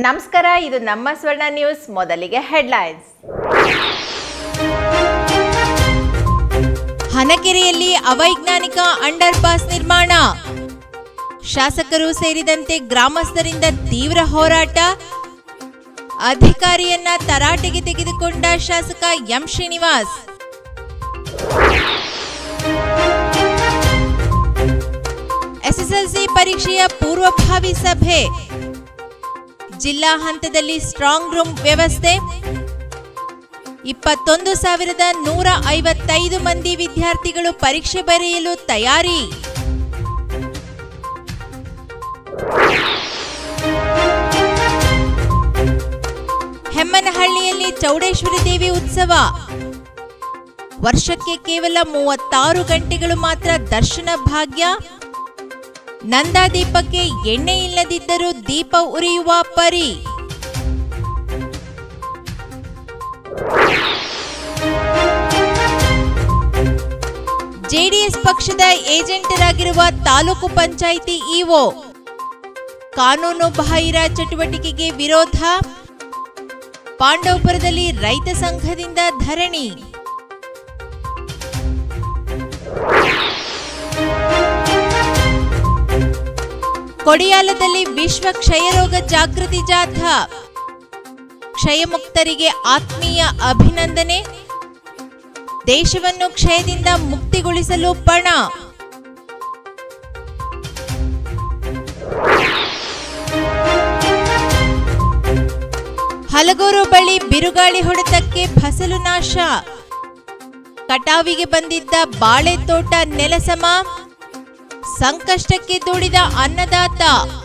ನಮಸ್ಕಾರ ಇದು ನಮ್ಮ ಸ್ವರ್ಣ ನ್ಯೂಸ್ ಮೊದಲಿಗೆ ಹೆಡ್ಲೈನ್ಸ್ ಹನಕೆರೆಯಲ್ಲಿ ಅವೈಜ್ಞಾನಿಕ ಅಂಡರ್ ಪಾಸ್ ನಿರ್ಮಾಣ ಶಾಸಕರು ಸೇರಿದಂತೆ ಗ್ರಾಮಸ್ಥರಿಂದ ತೀವ್ರ ಹೋರಾಟ ಅಧಿಕಾರಿಯನ್ನ ತರಾಟೆಗೆ ತೆಗೆದುಕೊಂಡ ಶಾಸಕ ಎಂ ಶ್ರೀನಿವಾಸ್ ಎಸ್ಎಸ್ಎಲ್ಸಿ ಪರೀಕ್ಷೆಯ ಪೂರ್ವಭಾವಿ ಸಭೆ ಜಿಲ್ಲಾ ಹಂತದಲ್ಲಿ ಸ್ಟ್ರಾಂಗ್ ರೂಮ್ ವ್ಯವಸ್ಥೆ ಇಪ್ಪತ್ತೊಂದು ಸಾವಿರದ ನೂರ ಐವತ್ತೈದು ಮಂದಿ ವಿದ್ಯಾರ್ಥಿಗಳು ಪರೀಕ್ಷೆ ಬರೆಯಲು ತಯಾರಿ ಹೆಮ್ಮನಹಳ್ಳಿಯಲ್ಲಿ ಚೌಡೇಶ್ವರಿ ದೇವಿ ಉತ್ಸವ ವರ್ಷಕ್ಕೆ ಕೇವಲ ಮೂವತ್ತಾರು ಗಂಟೆಗಳು ಮಾತ್ರ ದರ್ಶನ ಭಾಗ್ಯ ನಂದಾದೀಪಕ್ಕೆ ಎಣ್ಣೆ ಇಲ್ಲದಿದ್ದರೂ ದೀಪ ಉರಿಯುವ ಪರಿ ಜೆಡಿಎಸ್ ಪಕ್ಷದ ಏಜೆಂಟರಾಗಿರುವ ತಾಲೂಕು ಪಂಚಾಯಿತಿ ಇಒ ಕಾನೂನು ಬಾಹಿರ ಚಟುವಟಿಕೆಗೆ ವಿರೋಧ ಪಾಂಡವಪುರದಲ್ಲಿ ರೈತ ಸಂಘದಿಂದ ಧರಣಿ ಕೊಡಿಯಾಲದಲ್ಲಿ ವಿಶ್ವ ಕ್ಷಯರೋಗ ಜಾಗೃತಿ ಜಾಥಾ ಕ್ಷಯಮುಕ್ತರಿಗೆ ಆತ್ಮೀಯ ಅಭಿನಂದನೆ ದೇಶವನ್ನು ಕ್ಷಯದಿಂದ ಮುಕ್ತಿಗೊಳಿಸಲು ಪಣ ಹಲಗೂರು ಬಳಿ ಬಿರುಗಾಳಿ ಹೊಡೆತಕ್ಕೆ ಫಸಲು ನಾಶ ಕಟಾವಿಗೆ ಬಂದಿದ್ದ ಬಾಳೆ ತೋಟ ನೆಲಸಮ ಸಂಕಷ್ಟಕ್ಕೆ ದುಡಿದ ಅನ್ನದಾತ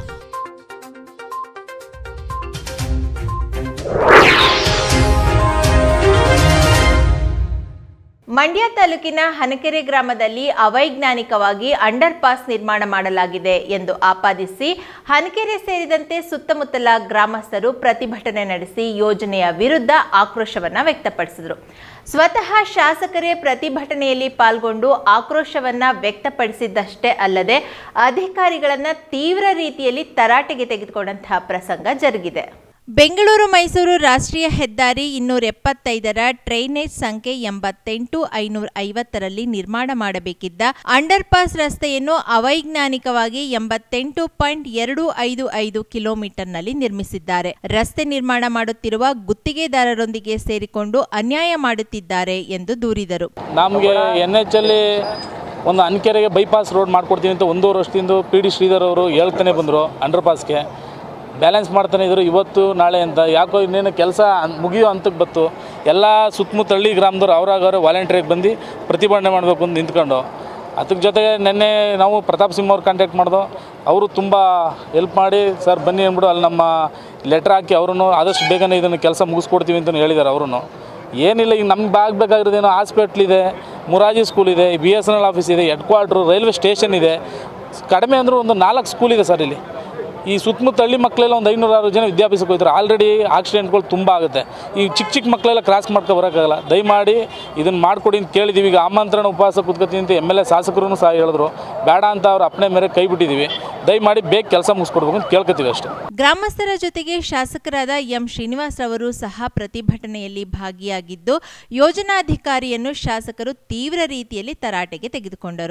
ಮಂಡ್ಯ ತಾಲೂಕಿನ ಹನಕೆರೆ ಗ್ರಾಮದಲ್ಲಿ ಅವೈಜ್ಞಾನಿಕವಾಗಿ ಅಂಡರ್ ಪಾಸ್ ನಿರ್ಮಾಣ ಮಾಡಲಾಗಿದೆ ಎಂದು ಆಪಾದಿಸಿ ಹನಕೆರೆ ಸೇರಿದಂತೆ ಸುತ್ತಮುತ್ತಲ ಗ್ರಾಮಸ್ಥರು ಪ್ರತಿಭಟನೆ ನಡೆಸಿ ಯೋಜನೆಯ ವಿರುದ್ಧ ಆಕ್ರೋಶವನ್ನ ವ್ಯಕ್ತಪಡಿಸಿದರು ಸ್ವತಃ ಶಾಸಕರೇ ಪ್ರತಿಭಟನೆಯಲ್ಲಿ ಪಾಲ್ಗೊಂಡು ಆಕ್ರೋಶವನ್ನ ವ್ಯಕ್ತಪಡಿಸಿದ್ದಷ್ಟೇ ಅಲ್ಲದೆ ಅಧಿಕಾರಿಗಳನ್ನ ತೀವ್ರ ರೀತಿಯಲ್ಲಿ ತರಾಟೆಗೆ ತೆಗೆದುಕೊಂಡಂತಹ ಪ್ರಸಂಗ ಜರುಗಿದೆ ಬೆಂಗಳೂರು ಮೈಸೂರು ರಾಷ್ಟ್ರೀಯ ಹೆದ್ದಾರಿ ಇನ್ನೂರ ಎಪ್ಪತ್ತೈದರ ಟ್ರೈನೇಜ್ ಸಂಖ್ಯೆ ಎಂಬತ್ತೆಂಟು ಐನೂರ ಐವತ್ತರಲ್ಲಿ ನಿರ್ಮಾಣ ಮಾಡಬೇಕಿದ್ದ ಅಂಡರ್ ಪಾಸ್ ರಸ್ತೆಯನ್ನು ಅವೈಜ್ಞಾನಿಕವಾಗಿ ಎಂಬತ್ತೆಂಟು ಪಾಯಿಂಟ್ ಎರಡು ಐದು ಐದು ಕಿಲೋಮೀಟರ್ನಲ್ಲಿ ನಿರ್ಮಿಸಿದ್ದಾರೆ ರಸ್ತೆ ನಿರ್ಮಾಣ ಮಾಡುತ್ತಿರುವ ಗುತ್ತಿಗೆದಾರರೊಂದಿಗೆ ಸೇರಿಕೊಂಡು ಅನ್ಯಾಯ ಮಾಡುತ್ತಿದ್ದಾರೆ ಎಂದು ದೂರಿದರು ನಮಗೆ ಎನ್ ಎಚ್ ಅಲ್ಲಿ ಒಂದು ಅನ್ಕೆರೆಗೆ ಬೈಪಾಸ್ ರೋಡ್ ಮಾಡ್ಕೊಡ್ತೀನಿ ಅಂತ ಒಂದೂವರೆ ವರ್ಷದಿಂದ ಪಿ ಡಿ ಶ್ರೀಧರ್ ಅವರು ಹೇಳ್ತಾನೆ ಬಂದರು ಅಂಡರ್ ಪಾಸ್ಗೆ ಬ್ಯಾಲೆನ್ಸ್ ಮಾಡ್ತಾನೆ ಇದ್ರು ಇವತ್ತು ನಾಳೆ ಅಂತ ಯಾಕೋ ಇನ್ನೇನು ಕೆಲಸ ಮುಗಿಯೋ ಹಂತಕ್ಕೆ ಬತ್ತು ಎಲ್ಲ ಸುತ್ತಮುತ್ತ ಹಳ್ಳಿ ಗ್ರಾಮದವ್ರು ಅವ್ರಾಗವ್ರೆ ವಾಲಂಟ್ರಿಗೆ ಬಂದು ಪ್ರತಿಭಟನೆ ಮಾಡಬೇಕು ಅಂತ ನಿಂತ್ಕೊಂಡು ಅದ್ರ ಜೊತೆಗೆ ನಿನ್ನೆ ನಾವು ಪ್ರತಾಪ್ ಸಿಂಹ ಅವ್ರು ಕಾಂಟ್ಯಾಕ್ಟ್ ಮಾಡ್ದೋ ಅವರು ತುಂಬ ಹೆಲ್ಪ್ ಮಾಡಿ ಸರ್ ಬನ್ನಿ ಅಂದ್ಬಿಟ್ಟು ಅಲ್ಲಿ ನಮ್ಮ ಲೆಟ್ರ್ ಹಾಕಿ ಅವರು ಆದಷ್ಟು ಬೇಗನೆ ಇದನ್ನು ಕೆಲಸ ಮುಗಿಸ್ಕೊಡ್ತೀವಿ ಅಂತ ಹೇಳಿದ್ದಾರೆ ಅವರು ಏನಿಲ್ಲ ಈಗ ನಮ್ಗೆ ಆಗಬೇಕಾಗಿರೋದೇನೋ ಹಾಸ್ಪಿಟ್ಲ್ ಇದೆ ಮುರಾಜಿ ಸ್ಕೂಲ್ ಇದೆ B S N L office ಇದೆ ಹೆಡ್ ಕ್ವಾರ್ಟ್ರು ರೈಲ್ವೆ ಸ್ಟೇಷನ್ ಇದೆ ಕಡಿಮೆ ಅಂದರೂ ಒಂದು ನಾಲ್ಕು ಸ್ಕೂಲ್ ಇದೆ ಸರ್ ಇಲ್ಲಿ ಈ ಸುತ್ತಮುತ್ತ ಹಳ್ಳಿ ಮಕ್ಕಳೆಲ್ಲ ಒಂದು ಐನೂರಾರು ಜನ ವಿದ್ಯಾಭ್ಯಾಸಕ್ಕೆ ಹೋಗ್ತಾರೆ ಆಲ್ರೆಡಿ ಆಕ್ಸಿಡೆಂಟ್ಗಳು ತುಂಬ ಆಗುತ್ತೆ ಈ ಚಿಕ್ಕ ಚಿಕ್ಕ ಮಕ್ಕಳೆಲ್ಲ ಕ್ರಾಸ್ ಮಾಡ್ಕೊ ಬರೋಕ್ಕಾಗಲ್ಲ ದಯಮಾಡಿ ಇದನ್ನು ಮಾಡಿಕೊಡಿ ಅಂತ ಕೇಳಿದ್ದೀವಿ ಈಗ ಆಮಂತ್ರಣ ಉಪವಾಸ ಕೂತ್ಕೊತೀನಿ ಅಂತ ಎಮ್ ಎಲ್ ಎ ಶಾಸಕರು ಸಹ ಹೇಳಿದ್ರು ಬೇಡ ಅಂತ ಅವ್ರ ಅಪ್ಪಣೆ ಮೇರೆ ಕೈ ಬಿಟ್ಟಿದ್ದೀವಿ ದಯಮಾಡಿ ಬೇಗ ಕೆಲಸ ಮುಗಿಸ್ಕೊಡ್ಬೇಕು ಅಂತ ಕೇಳ್ಕೊತೀವಿ ಅಷ್ಟೇ ಗ್ರಾಮಸ್ಥರ ಜೊತೆಗೆ ಶಾಸಕರಾದ ಎಂ ಶ್ರೀನಿವಾಸ್ ಅವರು ಸಹ ಪ್ರತಿಭಟನೆಯಲ್ಲಿ ಭಾಗಿಯಾಗಿದ್ದು ಯೋಜನಾಧಿಕಾರಿಯನ್ನು ಶಾಸಕರು ತೀವ್ರ ರೀತಿಯಲ್ಲಿ ತರಾಟೆಗೆ ತೆಗೆದುಕೊಂಡರು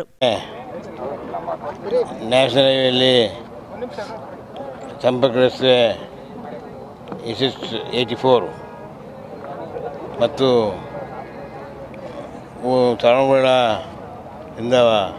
ನ್ಯಾಷನಲ್ ಹೈವೇಲಿ ಸಂಪರ್ಕ ರಸ್ತೆ ಎಸ್ ಎಸ್ ಏಯ್ಟಿ ಫೋರ್ ಮತ್ತು ತಳಬಳ್ಳ ಇಂದ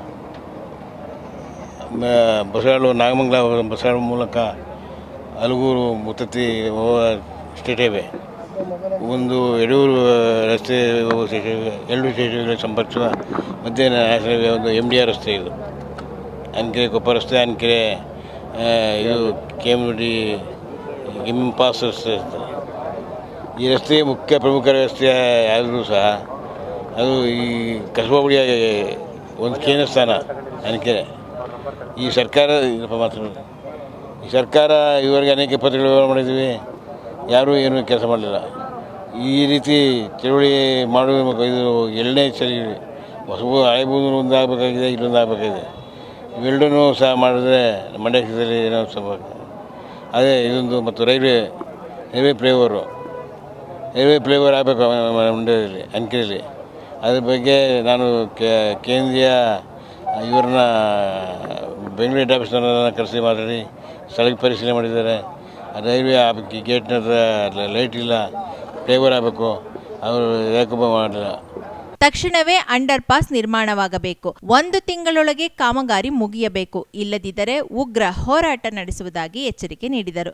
ಬಸರಾಳು ನಾಗಮಂಗಲ ಬಸರಾಳು ಮೂಲಕ ಅಲಗೂರು ಮುತ್ತತ್ತಿ ಹೋಗುವ ಸ್ಟೇಟ್ ಹೈವೇ ಒಂದು ಯಡೂರು ರಸ್ತೆ ಹೋಗುವ ಸ್ಟೇಟ್ ಹೈವೇ ಎರಡು ಸ್ಟೇಟ್ ಹೈವೇಗಳ ಸಂಪರ್ಕಿಸುವ ಮಧ್ಯೆ ನ್ಯಾಷನಲ್ ಹೈವೇ ಒಂದು ಎಮ್ ಡಿ ಆರ್ ರಸ್ತೆ ಇದು ಅನ್ಕೆರೆ ಕೊಪ್ಪ ರಸ್ತೆ ಅನ್ಕೆರೆ ಆ, ಇದು ಕೇಮಡಿ ಇಂಪಾಸ್ ರಸ್ತೆ ಇರ್ತದೆ. ಈ ರಸ್ತೆ ಮುಖ್ಯ ಪ್ರಮುಖ ರಸ್ತೆ ಆದರೂ ಸಹ ಅದು ಈ ಕಸಬಾ ಬಳಿಯ ಒಂದು ಕೇಂದ್ರ ಸ್ಥಾನ ಅನ್ಕೆರೆ ಈ ಸರ್ಕಾರ ಇದಪ್ಪ ಮಾತ್ರ ಈ ಸರ್ಕಾರ ಇವರಿಗೆ ಅನೇಕ ಪತ್ರಗಳು ವ್ಯವಹಾರ ಮಾಡಿದ್ದೀವಿ ಯಾರೂ ಏನು ಕೆಲಸ ಮಾಡಲಿಲ್ಲ ಈ ರೀತಿ ಚಳುವಳಿ ಮಾಡುವ ಇದು ಎರಡನೇ ಸರಿ ಹೊಸ ಹಳೆಬೂದು ಒಂದು ಆಗಬೇಕಾಗಿದೆ ಇಲ್ಲೊಂದು ಆಗಬೇಕಾಗಿದೆ ಇವೆರಡೂ ಸಹ ಮಾಡಿದ್ರೆ ಮಂಡ್ಯ ಕ್ಷೇತ್ರದಲ್ಲಿ ಏನೋ ಸ್ವಲ್ಪ ಅದೇ ಇದೊಂದು ಮತ್ತು railway railway flavour railway flavour ಆಗಬೇಕು ಮಂಡ್ಯದಲ್ಲಿ ಅಂಕಿರಲ್ಲಿ ಅದ್ರ ಬಗ್ಗೆ ನಾನು ಕೆ- ಕೇಂದ್ರೀಯ ಇವ್ರನ್ನ ಬೆಂಗಳೂರು ಹೆಡ್ ಆಫೀಸ್ನವ್ರನ್ನ ಕರೆಸಿ ಮಾತಾಡಿ ಸ್ಥಳಕ್ಕೆ ಪರಿಶೀಲನೆ ಮಾಡಿದ್ದಾರೆ ಆ ರೈಲ್ವೆ ಗೇಟ್ನ ಹತ್ರ ಲೈಟ್ ಇಲ್ಲ ಫ್ಲೇವರ್ ಆಗಬೇಕು ಅವರು ಯಾಕೊಬ್ಬ ಮಾಡಲಿಲ್ಲ ತಕ್ಷಣವೇ ಅಂಡರ್ ಪಾಸ್ ನಿರ್ಮಾಣವಾಗಬೇಕು ಒಂದು ತಿಂಗಳೊಳಗೆ ಕಾಮಗಾರಿ ಮುಗಿಯಬೇಕು ಇಲ್ಲದಿದ್ದರೆ ಉಗ್ರ ಹೋರಾಟ ನಡೆಸುವುದಾಗಿ ಎಚ್ಚರಿಕೆ ನೀಡಿದರು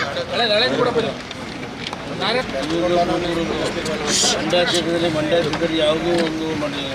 ಮಂಡ್ಯ ಕ್ಷೇತ್ರದಲ್ಲಿ ಮಂಡ್ಯ ಕ್ಷೇತ್ರದಲ್ಲಿ ಯಾವುದೂ ಒಂದು ಮಾಡಲಿಲ್ಲ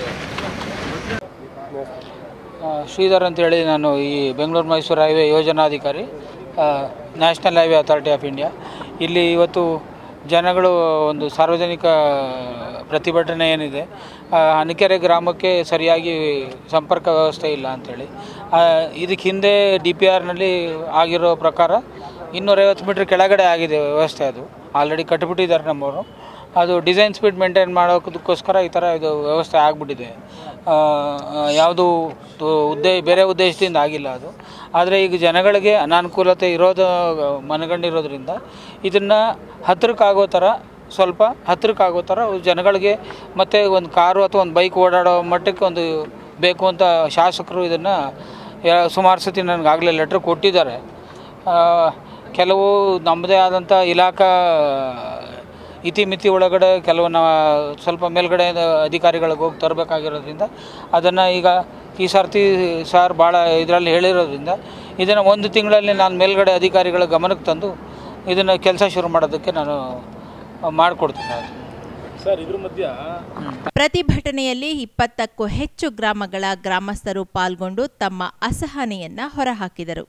ಆ, ಶ್ರೀಧರ್ ಅಂತೇಳಿ ನಾನು ಈ ಬೆಂಗಳೂರು ಮೈಸೂರು ಹೈವೇ ಯೋಜನಾಧಿಕಾರಿ National Highway Authority of India ಇಲ್ಲಿ ಇವತ್ತು ಜನಗಳು ಒಂದು ಸಾರ್ವಜನಿಕ ಪ್ರತಿಭಟನೆ ಏನಿದೆ ಆ, ಹನಕೆರೆ ಗ್ರಾಮಕ್ಕೆ ಸರಿಯಾಗಿ ಸಂಪರ್ಕ ವ್ಯವಸ್ಥೆ ಇಲ್ಲ ಅಂಥೇಳಿ ಇದಕ್ಕೆ ಹಿಂದೆ ಡಿ ಪಿ ಆರ್ನಲ್ಲಿ ಆಗಿರೋ ಪ್ರಕಾರ ಇನ್ನೂರೈವತ್ತು ಮೀಟ್ರ್ ಕೆಳಗಡೆ ಆಗಿದೆ ವ್ಯವಸ್ಥೆ ಅದು ಆಲ್ರೆಡಿ ಕಟ್ಟಿಬಿಟ್ಟಿದ್ದಾರೆ ನಮ್ಮವರು ಅದು ಡಿಸೈನ್ ಸ್ಪೀಡ್ ಮೇಂಟೈನ್ ಮಾಡೋದಕ್ಕೋಸ್ಕರ ಈ ಥರ ಇದು ವ್ಯವಸ್ಥೆ ಆಗಿಬಿಟ್ಟಿದೆ ಯಾವುದು ಉದ್ದೇ ಬೇರೆ ಉದ್ದೇಶದಿಂದ ಆಗಿಲ್ಲ ಅದು ಆದರೆ ಈಗ ಜನಗಳಿಗೆ ಅನಾನುಕೂಲತೆ ಇರೋದು ಮನಗಂಡಿರೋದ್ರಿಂದ ಇದನ್ನು ಹತ್ತಿರಕ್ಕಾಗೋ ಥರ ಸ್ವಲ್ಪ ಹತ್ತಿರಕ್ಕಾಗೋ ಥರ ಜನಗಳಿಗೆ ಮತ್ತು ಒಂದು ಕಾರು ಅಥವಾ ಒಂದು ಬೈಕ್ ಓಡಾಡೋ ಮಟ್ಟಕ್ಕೆ ಒಂದು ಬೇಕು ಅಂತ ಶಾಸಕರು ಇದನ್ನು ಸುಮಾರು ಸತಿ ನನಗಾಗಲೇ ಲೆಟ್ರ್ ಕೊಟ್ಟಿದ್ದಾರೆ ಆ, ಕೆಲವು ನಮ್ಮದೇ ಆದಂಥ ಇಲಾಖಾ ಇತಿಮಿತಿ ಒಳಗಡೆ ಕೆಲವನ್ನ ಸ್ವಲ್ಪ ಮೇಲ್ಗಡೆ ಅಧಿಕಾರಿಗಳಿಗೆ ಹೋಗಿ ತರಬೇಕಾಗಿರೋದ್ರಿಂದ ಅದನ್ನು ಈಗ ಈ ಸರ್ತಿ ಸಾರ್ ಭಾಳ ಇದರಲ್ಲಿ ಹೇಳಿರೋದ್ರಿಂದ ಇದನ್ನು ಒಂದು ತಿಂಗಳಲ್ಲಿ ನಾನು ಮೇಲ್ಗಡೆ ಅಧಿಕಾರಿಗಳ ಗಮನಕ್ಕೆ ತಂದು ಇದನ್ನು ಕೆಲಸ ಶುರು ಮಾಡೋದಕ್ಕೆ ನಾನು ಮಾಡಿಕೊಡ್ತೀನಿ ಅದು ಸರ್ ಇದ್ರ ಮಧ್ಯ ಪ್ರತಿಭಟನೆಯಲ್ಲಿ ಇಪ್ಪತ್ತಕ್ಕೂ ಹೆಚ್ಚು ಗ್ರಾಮಗಳ ಗ್ರಾಮಸ್ಥರು ಪಾಲ್ಗೊಂಡು ತಮ್ಮ ಅಸಹನೆಯನ್ನ ಹೊರಹಾಕಿದರು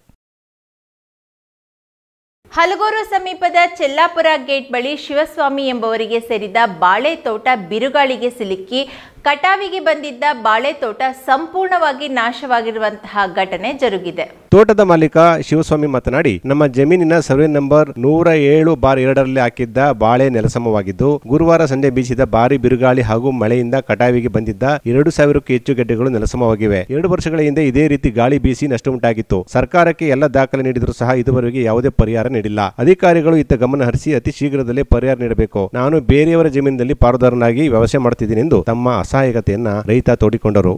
ಹಲಗೂರು ಸಮೀಪದ ಚೆಲ್ಲಾಪುರ ಗೇಟ್ ಬಳಿ ಶಿವಸ್ವಾಮಿ ಎಂಬುವರಿಗೆ ಸೇರಿದ ಬಾಳೆ ತೋಟ ಬಿರುಗಾಳಿಗೆ ಸಿಲುಕಿ ಕಟಾವಿಗೆ ಬಂದಿದ್ದ ಬಾಳೆ ತೋಟ ಸಂಪೂರ್ಣವಾಗಿ ನಾಶವಾಗಿರುವಂತಹ ಘಟನೆ ಜರುಗಿದೆ ತೋಟದ ಮಾಲೀಕ ಶಿವಸ್ವಾಮಿ ಮಾತನಾಡಿ ನಮ್ಮ ಜಮೀನಿನ ಸರ್ವೆ ನಂಬರ್ ನೂರ ಏಳು ಬಾರ್ ಎರಡರಲ್ಲಿ ಹಾಕಿದ್ದ ಬಾಳೆ ನೆಲಸಮವಾಗಿದ್ದು ಗುರುವಾರ ಸಂಜೆ ಬೀಸಿದ ಭಾರಿ ಬಿರುಗಾಳಿ ಹಾಗೂ ಮಳೆಯಿಂದ ಕಟಾವಿಗೆ ಬಂದಿದ್ದ ಎರಡು ಸಾವಿರಕ್ಕೂ ಹೆಚ್ಚು ಗೆಡ್ಡೆಗಳು ನೆಲಸಮವಾಗಿವೆ ಎರಡು ವರ್ಷಗಳ ಹಿಂದೆ ಇದೇ ರೀತಿ ಗಾಳಿ ಬೀಸಿ ನಷ್ಟ ಉಂಟಾಗಿತ್ತು ಸರ್ಕಾರಕ್ಕೆ ಎಲ್ಲ ದಾಖಲೆ ನೀಡಿದರೂ ಸಹ ಇದುವರೆಗೆ ಯಾವುದೇ ಪರಿಹಾರ ನೀಡಿಲ್ಲ ಅಧಿಕಾರಿಗಳು ಇತ್ತ ಗಮನ ಹರಿಸಿ ಅತಿ ಶೀಘ್ರದಲ್ಲೇ ಪರಿಹಾರ ನೀಡಬೇಕು ನಾನು ಬೇರೆಯವರ ಜಮೀನಿನಲ್ಲಿ ಪಾರುದಾರನಾಗಿ ವ್ಯವಸಾಯ ಮಾಡುತ್ತಿದ್ದೀನಿ ಎಂದು ತಮ್ಮ ಅಸಹಾಯಕತೆಯನ್ನ ರೈತ ತೋಡಿಕೊಂಡರು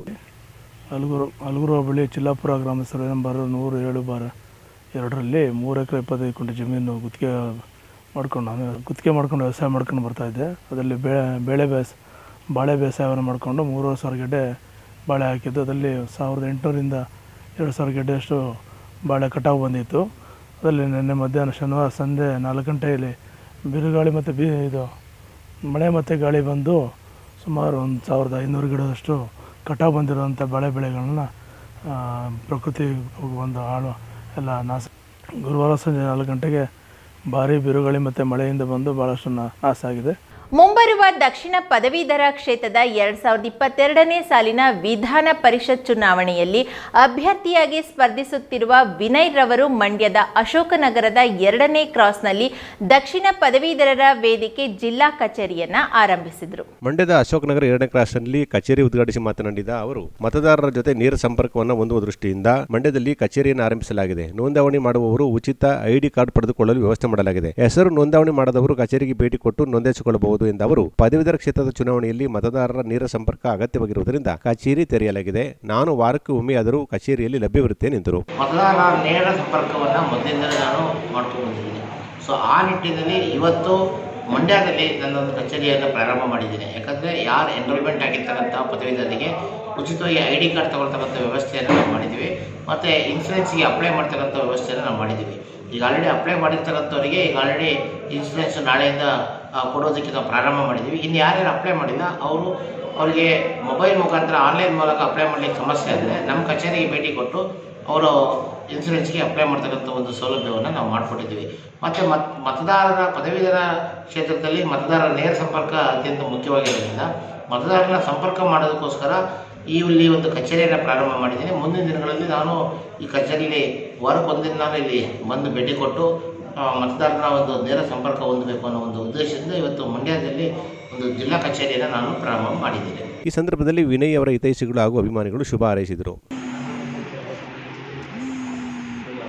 ಹಲಗೂರು ಹಲಗೂರು ಬಳಿ ಚಿಲ್ಲಾಪುರ ಗ್ರಾಮ ಸರ್ವೆ ನಂಬರ್ ನೂರು ಏಳು ಬಾರ ಎರಡರಲ್ಲಿ ಮೂರು ಎಕರೆ ಇಪ್ಪತ್ತೈದು ಕುಂಟೆ ಜಮೀನು ಗುತ್ತಿಗೆ ಮಾಡ್ಕೊಂಡು ನಾನು ಗುತ್ತಿಗೆ ಮಾಡ್ಕೊಂಡು ವ್ಯವಸಾಯ ಮಾಡ್ಕೊಂಡು ಬರ್ತಾ ಇದ್ದೆ ಅದರಲ್ಲಿ ಬೆಳೆ ಬೆಳೆ ಬೇಸ ಬಾಳೆ ಬೇಸಾಯವನ್ನು ಮಾಡಿಕೊಂಡು ಮೂರುವರೆ ಸಾವಿರ ಗೆಡ್ಡೆ ಬಾಳೆ ಹಾಕಿದ್ದು ಅದರಲ್ಲಿ ಸಾವಿರದ ಎಂಟುನೂರಿಂದ ಎರಡು ಸಾವಿರ ಗೆಡ್ಡೆಯಷ್ಟು ಬಾಳೆ ಕಟಾವು ಬಂದಿತ್ತು ಅದರಲ್ಲಿ ನಿನ್ನೆ ಮಧ್ಯಾಹ್ನ ಶನಿವಾರ ಸಂಜೆ ನಾಲ್ಕು ಗಂಟೆಯಲ್ಲಿ ಬಿರುಗಾಳಿ ಮತ್ತು ಬಿ ಇದು ಮಳೆ ಮತ್ತು ಗಾಳಿ ಬಂದು ಸುಮಾರು ಒಂದು ಸಾವಿರದ ಐನೂರು ಗಿಡದಷ್ಟು ಕಟಾವು ಬಂದಿರುವಂಥ ಬೆಳೆ ಬೆಳೆಗಳನ್ನ ಆ, ಪ್ರಕೃತಿ ಒಂದು ಹಾಳು ಎಲ್ಲ ನಾಶ ಗುರುವಾರ ಸಂಜೆ ನಾಲ್ಕು ಗಂಟೆಗೆ ಭಾರಿ ಬಿರುಗಾಳಿ ಮತ್ತು ಮಳೆಯಿಂದ ಬಂದು ಭಾಳಷ್ಟು ನಾ- ನಾಶ ಆಗಿದೆ ಮುಂಬರುವ ದಕ್ಷಿಣ ಪದವೀಧರ ಕ್ಷೇತ್ರದ ಎರಡ್ ಸಾವಿರದ ಇಪ್ಪತ್ತೆರಡನೇ ಸಾಲಿನ ವಿಧಾನ ಪರಿಷತ್ ಚುನಾವಣೆಯಲ್ಲಿ ಅಭ್ಯರ್ಥಿಯಾಗಿ ಸ್ಪರ್ಧಿಸುತ್ತಿರುವ ವಿನಯ್ ರವರು ಮಂಡ್ಯದ ಅಶೋಕನಗರದ ಎರಡನೇ ಕ್ರಾಸ್ನಲ್ಲಿ ದಕ್ಷಿಣ ಪದವೀಧರರ ವೇದಿಕೆ ಜಿಲ್ಲಾ ಕಚೇರಿಯನ್ನ ಆರಂಭಿಸಿದರು ಮಂಡ್ಯದ ಅಶೋಕನಗರ ಎರಡನೇ ಕ್ರಾಸ್ನಲ್ಲಿ ಕಚೇರಿ ಉದ್ಘಾಟಿಸಿ ಮಾತನಾಡಿದ ಅವರು ಮತದಾರರ ಜೊತೆ ನೇರ ಸಂಪರ್ಕವನ್ನು ಹೊಂದುವ ದೃಷ್ಟಿಯಿಂದ ಮಂಡ್ಯದಲ್ಲಿ ಕಚೇರಿಯನ್ನು ಆರಂಭಿಸಲಾಗಿದೆ ನೋಂದಣಿ ಮಾಡುವವರು ಉಚಿತ ಐಡಿ ಕಾರ್ಡ್ ಪಡೆದುಕೊಳ್ಳಲು ವ್ಯವಸ್ಥೆ ಮಾಡಲಾಗಿದೆ ಹೆಸರು ನೋಂದಣಿ ಮಾಡದವರು ಕಚೇರಿಗೆ ಭೇಟಿ ಕೊಟ್ಟು ನೋಂದಾಯಿಸಿಕೊಳ್ಳಬಹುದು ಎಂದು ಅವರು ಪದವೀಧರ ಕ್ಷೇತ್ರದ ಚುನಾವಣೆಯಲ್ಲಿ ಮತದಾರರ ನೇರ ಸಂಪರ್ಕ ಅಗತ್ಯವಾಗಿರುವುದರಿಂದ ಕಚೇರಿ ತೆರೆಯಲಾಗಿದೆ ನಾನು ವಾರಕ್ಕೆ ಒಮ್ಮೆಯಾದರೂ ಕಚೇರಿಯಲ್ಲಿ ಲಭ್ಯವಿರುತ್ತೇನೆ ಎಂದರು ಮತದಾರರ ನೇರ ಸಂಪರ್ಕವನ್ನು ಮೊದಲಿಂದಲೇ ನಾನು ಮಾಡ್ಕೊಂಡು ಬಂದಿದ್ದೀನಿ ಸೊ ಆ ನಿಟ್ಟಿನಲ್ಲಿ ಇವತ್ತು ಮಂಡ್ಯದಲ್ಲಿ ನನ್ನೊಂದು ಕಚೇರಿಯನ್ನು ಪ್ರಾರಂಭ ಮಾಡಿದ್ದೀನಿ ಯಾಕಂದರೆ ಯಾರು ಎನ್ರೋಲ್ಮೆಂಟ್ ಆಗಿರ್ತಕ್ಕಂಥ ಪದವೀಧರರಿಗೆ ಉಚಿತವಾಗಿ ಐ ಡಿ ಕಾರ್ಡ್ ತಗೊಳ್ತಕ್ಕಂಥ ವ್ಯವಸ್ಥೆಯನ್ನು ನಾವು ಮಾಡಿದ್ದೀವಿ ಮತ್ತು ಇನ್ಸೂರೆನ್ಸ್ಗೆ ಅಪ್ಲೈ ಮಾಡ್ತಕ್ಕಂಥ ವ್ಯವಸ್ಥೆಯನ್ನು ನಾವು ಮಾಡಿದ್ದೀವಿ ಈಗ ಆಲ್ರೆಡಿ ಅಪ್ಲೈ ಮಾಡಿರ್ತಕ್ಕಂಥವರಿಗೆ ಈಗ ಆಲ್ರೆಡಿ ಇನ್ಸೂರೆನ್ಸ್ ನಾಳೆಯಿಂದ ಆ, ಕೊಡೋದಕ್ಕೆ ನಾವು ಪ್ರಾರಂಭ ಮಾಡಿದ್ದೀವಿ ಇನ್ನು ಯಾರ್ಯಾರು ಅಪ್ಲೈ ಮಾಡಿಲ್ಲ ಅವರು ಅವರಿಗೆ ಮೊಬೈಲ್ ಮುಖಾಂತರ ಆನ್ಲೈನ್ ಮೂಲಕ ಅಪ್ಲೈ ಮಾಡಲಿಕ್ಕೆ ಸಮಸ್ಯೆ ಆದರೆ ನಮ್ಮ ಕಚೇರಿಗೆ ಭೇಟಿ ಕೊಟ್ಟು ಅವರು ಇನ್ಸೂರೆನ್ಸ್ಗೆ ಅಪ್ಲೈ ಮಾಡ್ತಕ್ಕಂಥ ಒಂದು ಸೌಲಭ್ಯವನ್ನು ನಾವು ಮಾಡಿಕೊಟ್ಟಿದ್ದೀವಿ ಮತ್ತು ಮತ್ ಮತದಾರರ ಪದವೀಧರ ಕ್ಷೇತ್ರದಲ್ಲಿ ಮತದಾರರ ನೇರ ಸಂಪರ್ಕ ಅತ್ಯಂತ ಮುಖ್ಯವಾಗಿರೋದ್ರಿಂದ ಮತದಾರರನ್ನ ಸಂಪರ್ಕ ಮಾಡೋದಕ್ಕೋಸ್ಕರ ಈ ಇಲ್ಲಿ ಒಂದು ಕಚೇರಿಯನ್ನು ಪ್ರಾರಂಭ ಮಾಡಿದ್ದೀನಿ ಮುಂದಿನ ದಿನಗಳಲ್ಲಿ ನಾನು ಈ ಕಚೇರಿಯಲ್ಲಿ ವಾರಕ್ಕೆ ಒಂದಿನ ನಾನು ಇಲ್ಲಿ ಬಂದು ಭೇಟಿ ಕೊಟ್ಟು ಆ, ಮತದಾರರ ಒಂದು ನೇರ ಸಂಪರ್ಕ ಹೊಂದಬೇಕು ಅನ್ನೋ ಒಂದು ಉದ್ದೇಶದಿಂದ ಇವತ್ತು ಮಂಡ್ಯದಲ್ಲಿ ಒಂದು ಜಿಲ್ಲಾ ಕಚೇರಿಯನ್ನು ನಾನು ಪ್ರಾರಂಭ ಮಾಡಿದ್ದೇನೆ ಈ ಸಂದರ್ಭದಲ್ಲಿ ವಿನಯ್ ಅವರ ಹಿತೈಷಿಗಳು ಹಾಗೂ ಅಭಿಮಾನಿಗಳು ಶುಭ ಹಾರೈಸಿದರು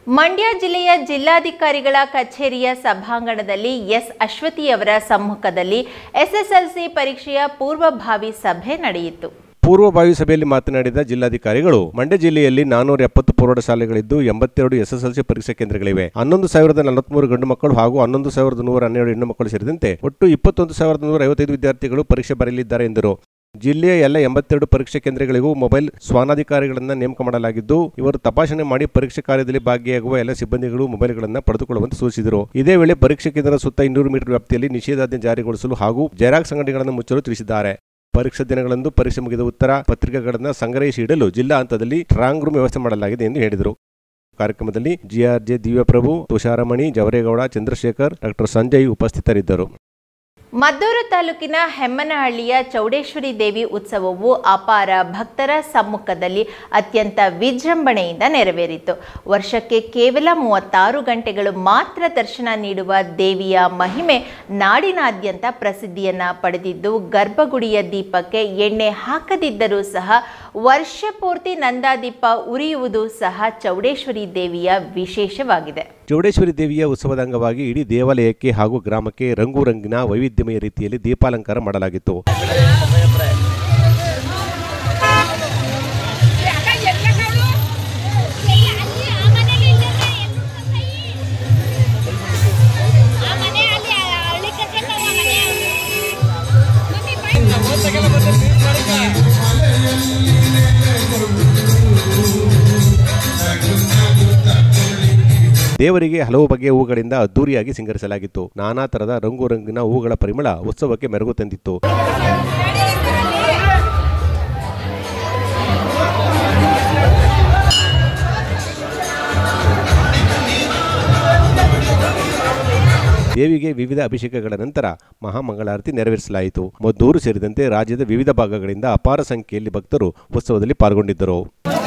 ಮಂಡ್ಯ ಜಿಲ್ಲೆಯ ಜಿಲ್ಲಾಧಿಕಾರಿಗಳ ಕಚೇರಿಯ ಸಭಾಂಗಣದಲ್ಲಿ ಎಸ್ ಅಶ್ವತಿಯವರ ಸಮ್ಮುಖದಲ್ಲಿ ಎಸ್ಎಸ್ಎಲ್ಸಿ ಪರೀಕ್ಷೆಯ ಪೂರ್ವಭಾವಿ ಸಭೆ ನಡೆಯಿತು ಪೂರ್ವಭಾವಿ ಸಭೆಯಲ್ಲಿ ಮಾತನಾಡಿದ ಜಿಲ್ಲಾಧಿಕಾರಿಗಳು ಮಂಡ್ಯ ಜಿಲ್ಲೆಯಲ್ಲಿ ನಾನೂರ ಎಪ್ಪತ್ತು ಪ್ರೌಢಶಾಲೆಗಳಿದ್ದು ಎಂಬತ್ತೆರಡು ಎಸ್ಎಸ್ಎಲ್ಸಿ ಪರೀಕ್ಷಾ ಕೇಂದ್ರಗಳಿವೆ ಹನ್ನೊಂದು ಸಾವಿರದ ನಲವತ್ಮೂರು ಗಂಡು ಮಕ್ಕಳು ಹಾಗೂ ಹನ್ನೊಂದು ಸಾವಿರದ ನೂರ ಹನ್ನೆರಡು ಹೆಣ್ಣು ಮಕ್ಕಳು ಸೇರಿದಂತೆ ಒಟ್ಟು ಇಪ್ಪತ್ತೊಂದು ಸಾವಿರದ ನೂರ ಐವತ್ತೈದು ವಿದ್ಯಾರ್ಥಿಗಳು ಪರೀಕ್ಷೆ ಬರೆಯಲಿದ್ದಾರೆ ಎಂದರು ಜಿಲ್ಲೆಯ ಎಲ್ಲ ಎಂಬತ್ತೆರಡು ಪರೀಕ್ಷಾ ಕೇಂದ್ರಗಳಿಗೂ ಮೊಬೈಲ್ ಸ್ವಾನಾಧಿಕಾರಿಗಳನ್ನು ನೇಮಕ ಮಾಡಲಾಗಿದ್ದು ಇವರು ತಪಾಸಣೆ ಮಾಡಿ ಪರೀಕ್ಷಾ ಕಾರ್ಯದಲ್ಲಿ ಭಾಗಿಯಾಗುವ ಎಲ್ಲ ಸಿಬ್ಬಂದಿಗಳು ಮೊಬೈಲ್ಗಳನ್ನು ಪಡೆದುಕೊಳ್ಳುವಂತೆ ಸೂಚಿಸಿದರು ಇದೇ ವೇಳೆ ಪರೀಕ್ಷಾ ಕೇಂದ್ರದ ಸುತ್ತ ಇನ್ನೂರು ಮೀಟರ್ ವ್ಯಾಪ್ತಿಯಲ್ಲಿ ನಿಷೇಧಾಜ್ಞೆ ಜಾರಿಗೊಳಿಸಲು ಹಾಗೂ ಜೆರಾಕ್ಸ್ ಅಂಗಡಿಗಳನ್ನು ಮುಚ್ಚಲು ತಿಳಿಸಿದ್ದಾರೆ ಪರೀಕ್ಷಾ ದಿನಗಳಂದು ಪರೀಕ್ಷೆ ಮುಗಿದ ಉತ್ತರ ಪತ್ರಿಕೆಗಳನ್ನು ಸಂಗ್ರಹಿಸಿ ಇಡಲು ಜಿಲ್ಲಾ ಹಂತದಲ್ಲಿ ಸ್ಟ್ರಾಂಗ್ ರೂಮ್ ವ್ಯವಸ್ಥೆ ಮಾಡಲಾಗಿದೆ ಎಂದು ಹೇಳಿದರು ಕಾರ್ಯಕ್ರಮದಲ್ಲಿ ಜಿಆರ್ಜೆ ದಿವ್ಯಪ್ರಭು ತುಷಾರಮಣಿ ಜವರೇಗೌಡ ಚಂದ್ರಶೇಖರ್ ಡಾಕ್ಟರ್ ಸಂಜಯ್ ಉಪಸ್ಥಿತರಿದ್ದರು ಮದ್ದೂರು ತಾಲೂಕಿನ ಹೆಮ್ಮನಹಳ್ಳಿಯ ಚೌಡೇಶ್ವರಿ ದೇವಿ ಉತ್ಸವವು ಅಪಾರ ಭಕ್ತರ ಸಮ್ಮುಖದಲ್ಲಿ ಅತ್ಯಂತ ವಿಜೃಂಭಣೆಯಿಂದ ನೆರವೇರಿತು ವರ್ಷಕ್ಕೆ ಕೇವಲ ಮೂವತ್ತಾರು ಗಂಟೆಗಳು ಮಾತ್ರ ದರ್ಶನ ನೀಡುವ ದೇವಿಯ ಮಹಿಮೆ ನಾಡಿನಾದ್ಯಂತ ಪ್ರಸಿದ್ಧಿಯನ್ನ ಪಡೆದಿದ್ದು ಗರ್ಭಗುಡಿಯ ದೀಪಕ್ಕೆ ಎಣ್ಣೆ ಹಾಕದಿದ್ದರೂ ಸಹ ವರ್ಷ ಪೂರ್ತಿ ನಂದಾದೀಪ ಉರಿಯುವುದು ಸಹ ಚೌಡೇಶ್ವರಿ ದೇವಿಯ ವಿಶೇಷವಾಗಿದೆ ಚೌಡೇಶ್ವರಿ ದೇವಿಯ ಉತ್ಸವದ ಅಂಗವಾಗಿ ಇಡೀ ದೇವಾಲಯಕ್ಕೆ ಹಾಗೂ ಗ್ರಾಮಕ್ಕೆ ರಂಗು ರಂಗಿನ ವೈವಿಧ್ಯಮಯ ರೀತಿಯಲ್ಲಿ ದೀಪಾಲಂಕಾರ ಮಾಡಲಾಗಿತ್ತು ದೇವರಿಗೆ ಹಲವು ಬಗೆಯ ಹೂಗಳಿಂದ ಅದ್ದೂರಿಯಾಗಿ ಸಿಂಗರಿಸಲಾಗಿತ್ತು ನಾನಾ ತರದ ರಂಗು ರಂಗಿನ ಹೂಗಳ ಪರಿಮಳ ಉತ್ಸವಕ್ಕೆ ಮೆರುಗು ತಂದಿತ್ತು ದೇವಿಗೆ ವಿವಿಧ ಅಭಿಷೇಕಗಳ ನಂತರ ಮಹಾಮಂಗಳಾರತಿ ನೆರವೇರಿಸಲಾಯಿತು ಮದ್ದೂರು ಸೇರಿದಂತೆ ರಾಜ್ಯದ ವಿವಿಧ ಭಾಗಗಳಿಂದ ಅಪಾರ ಸಂಖ್ಯೆಯಲ್ಲಿ ಭಕ್ತರು ಉತ್ಸವದಲ್ಲಿ ಪಾಲ್ಗೊಂಡಿದ್ದರು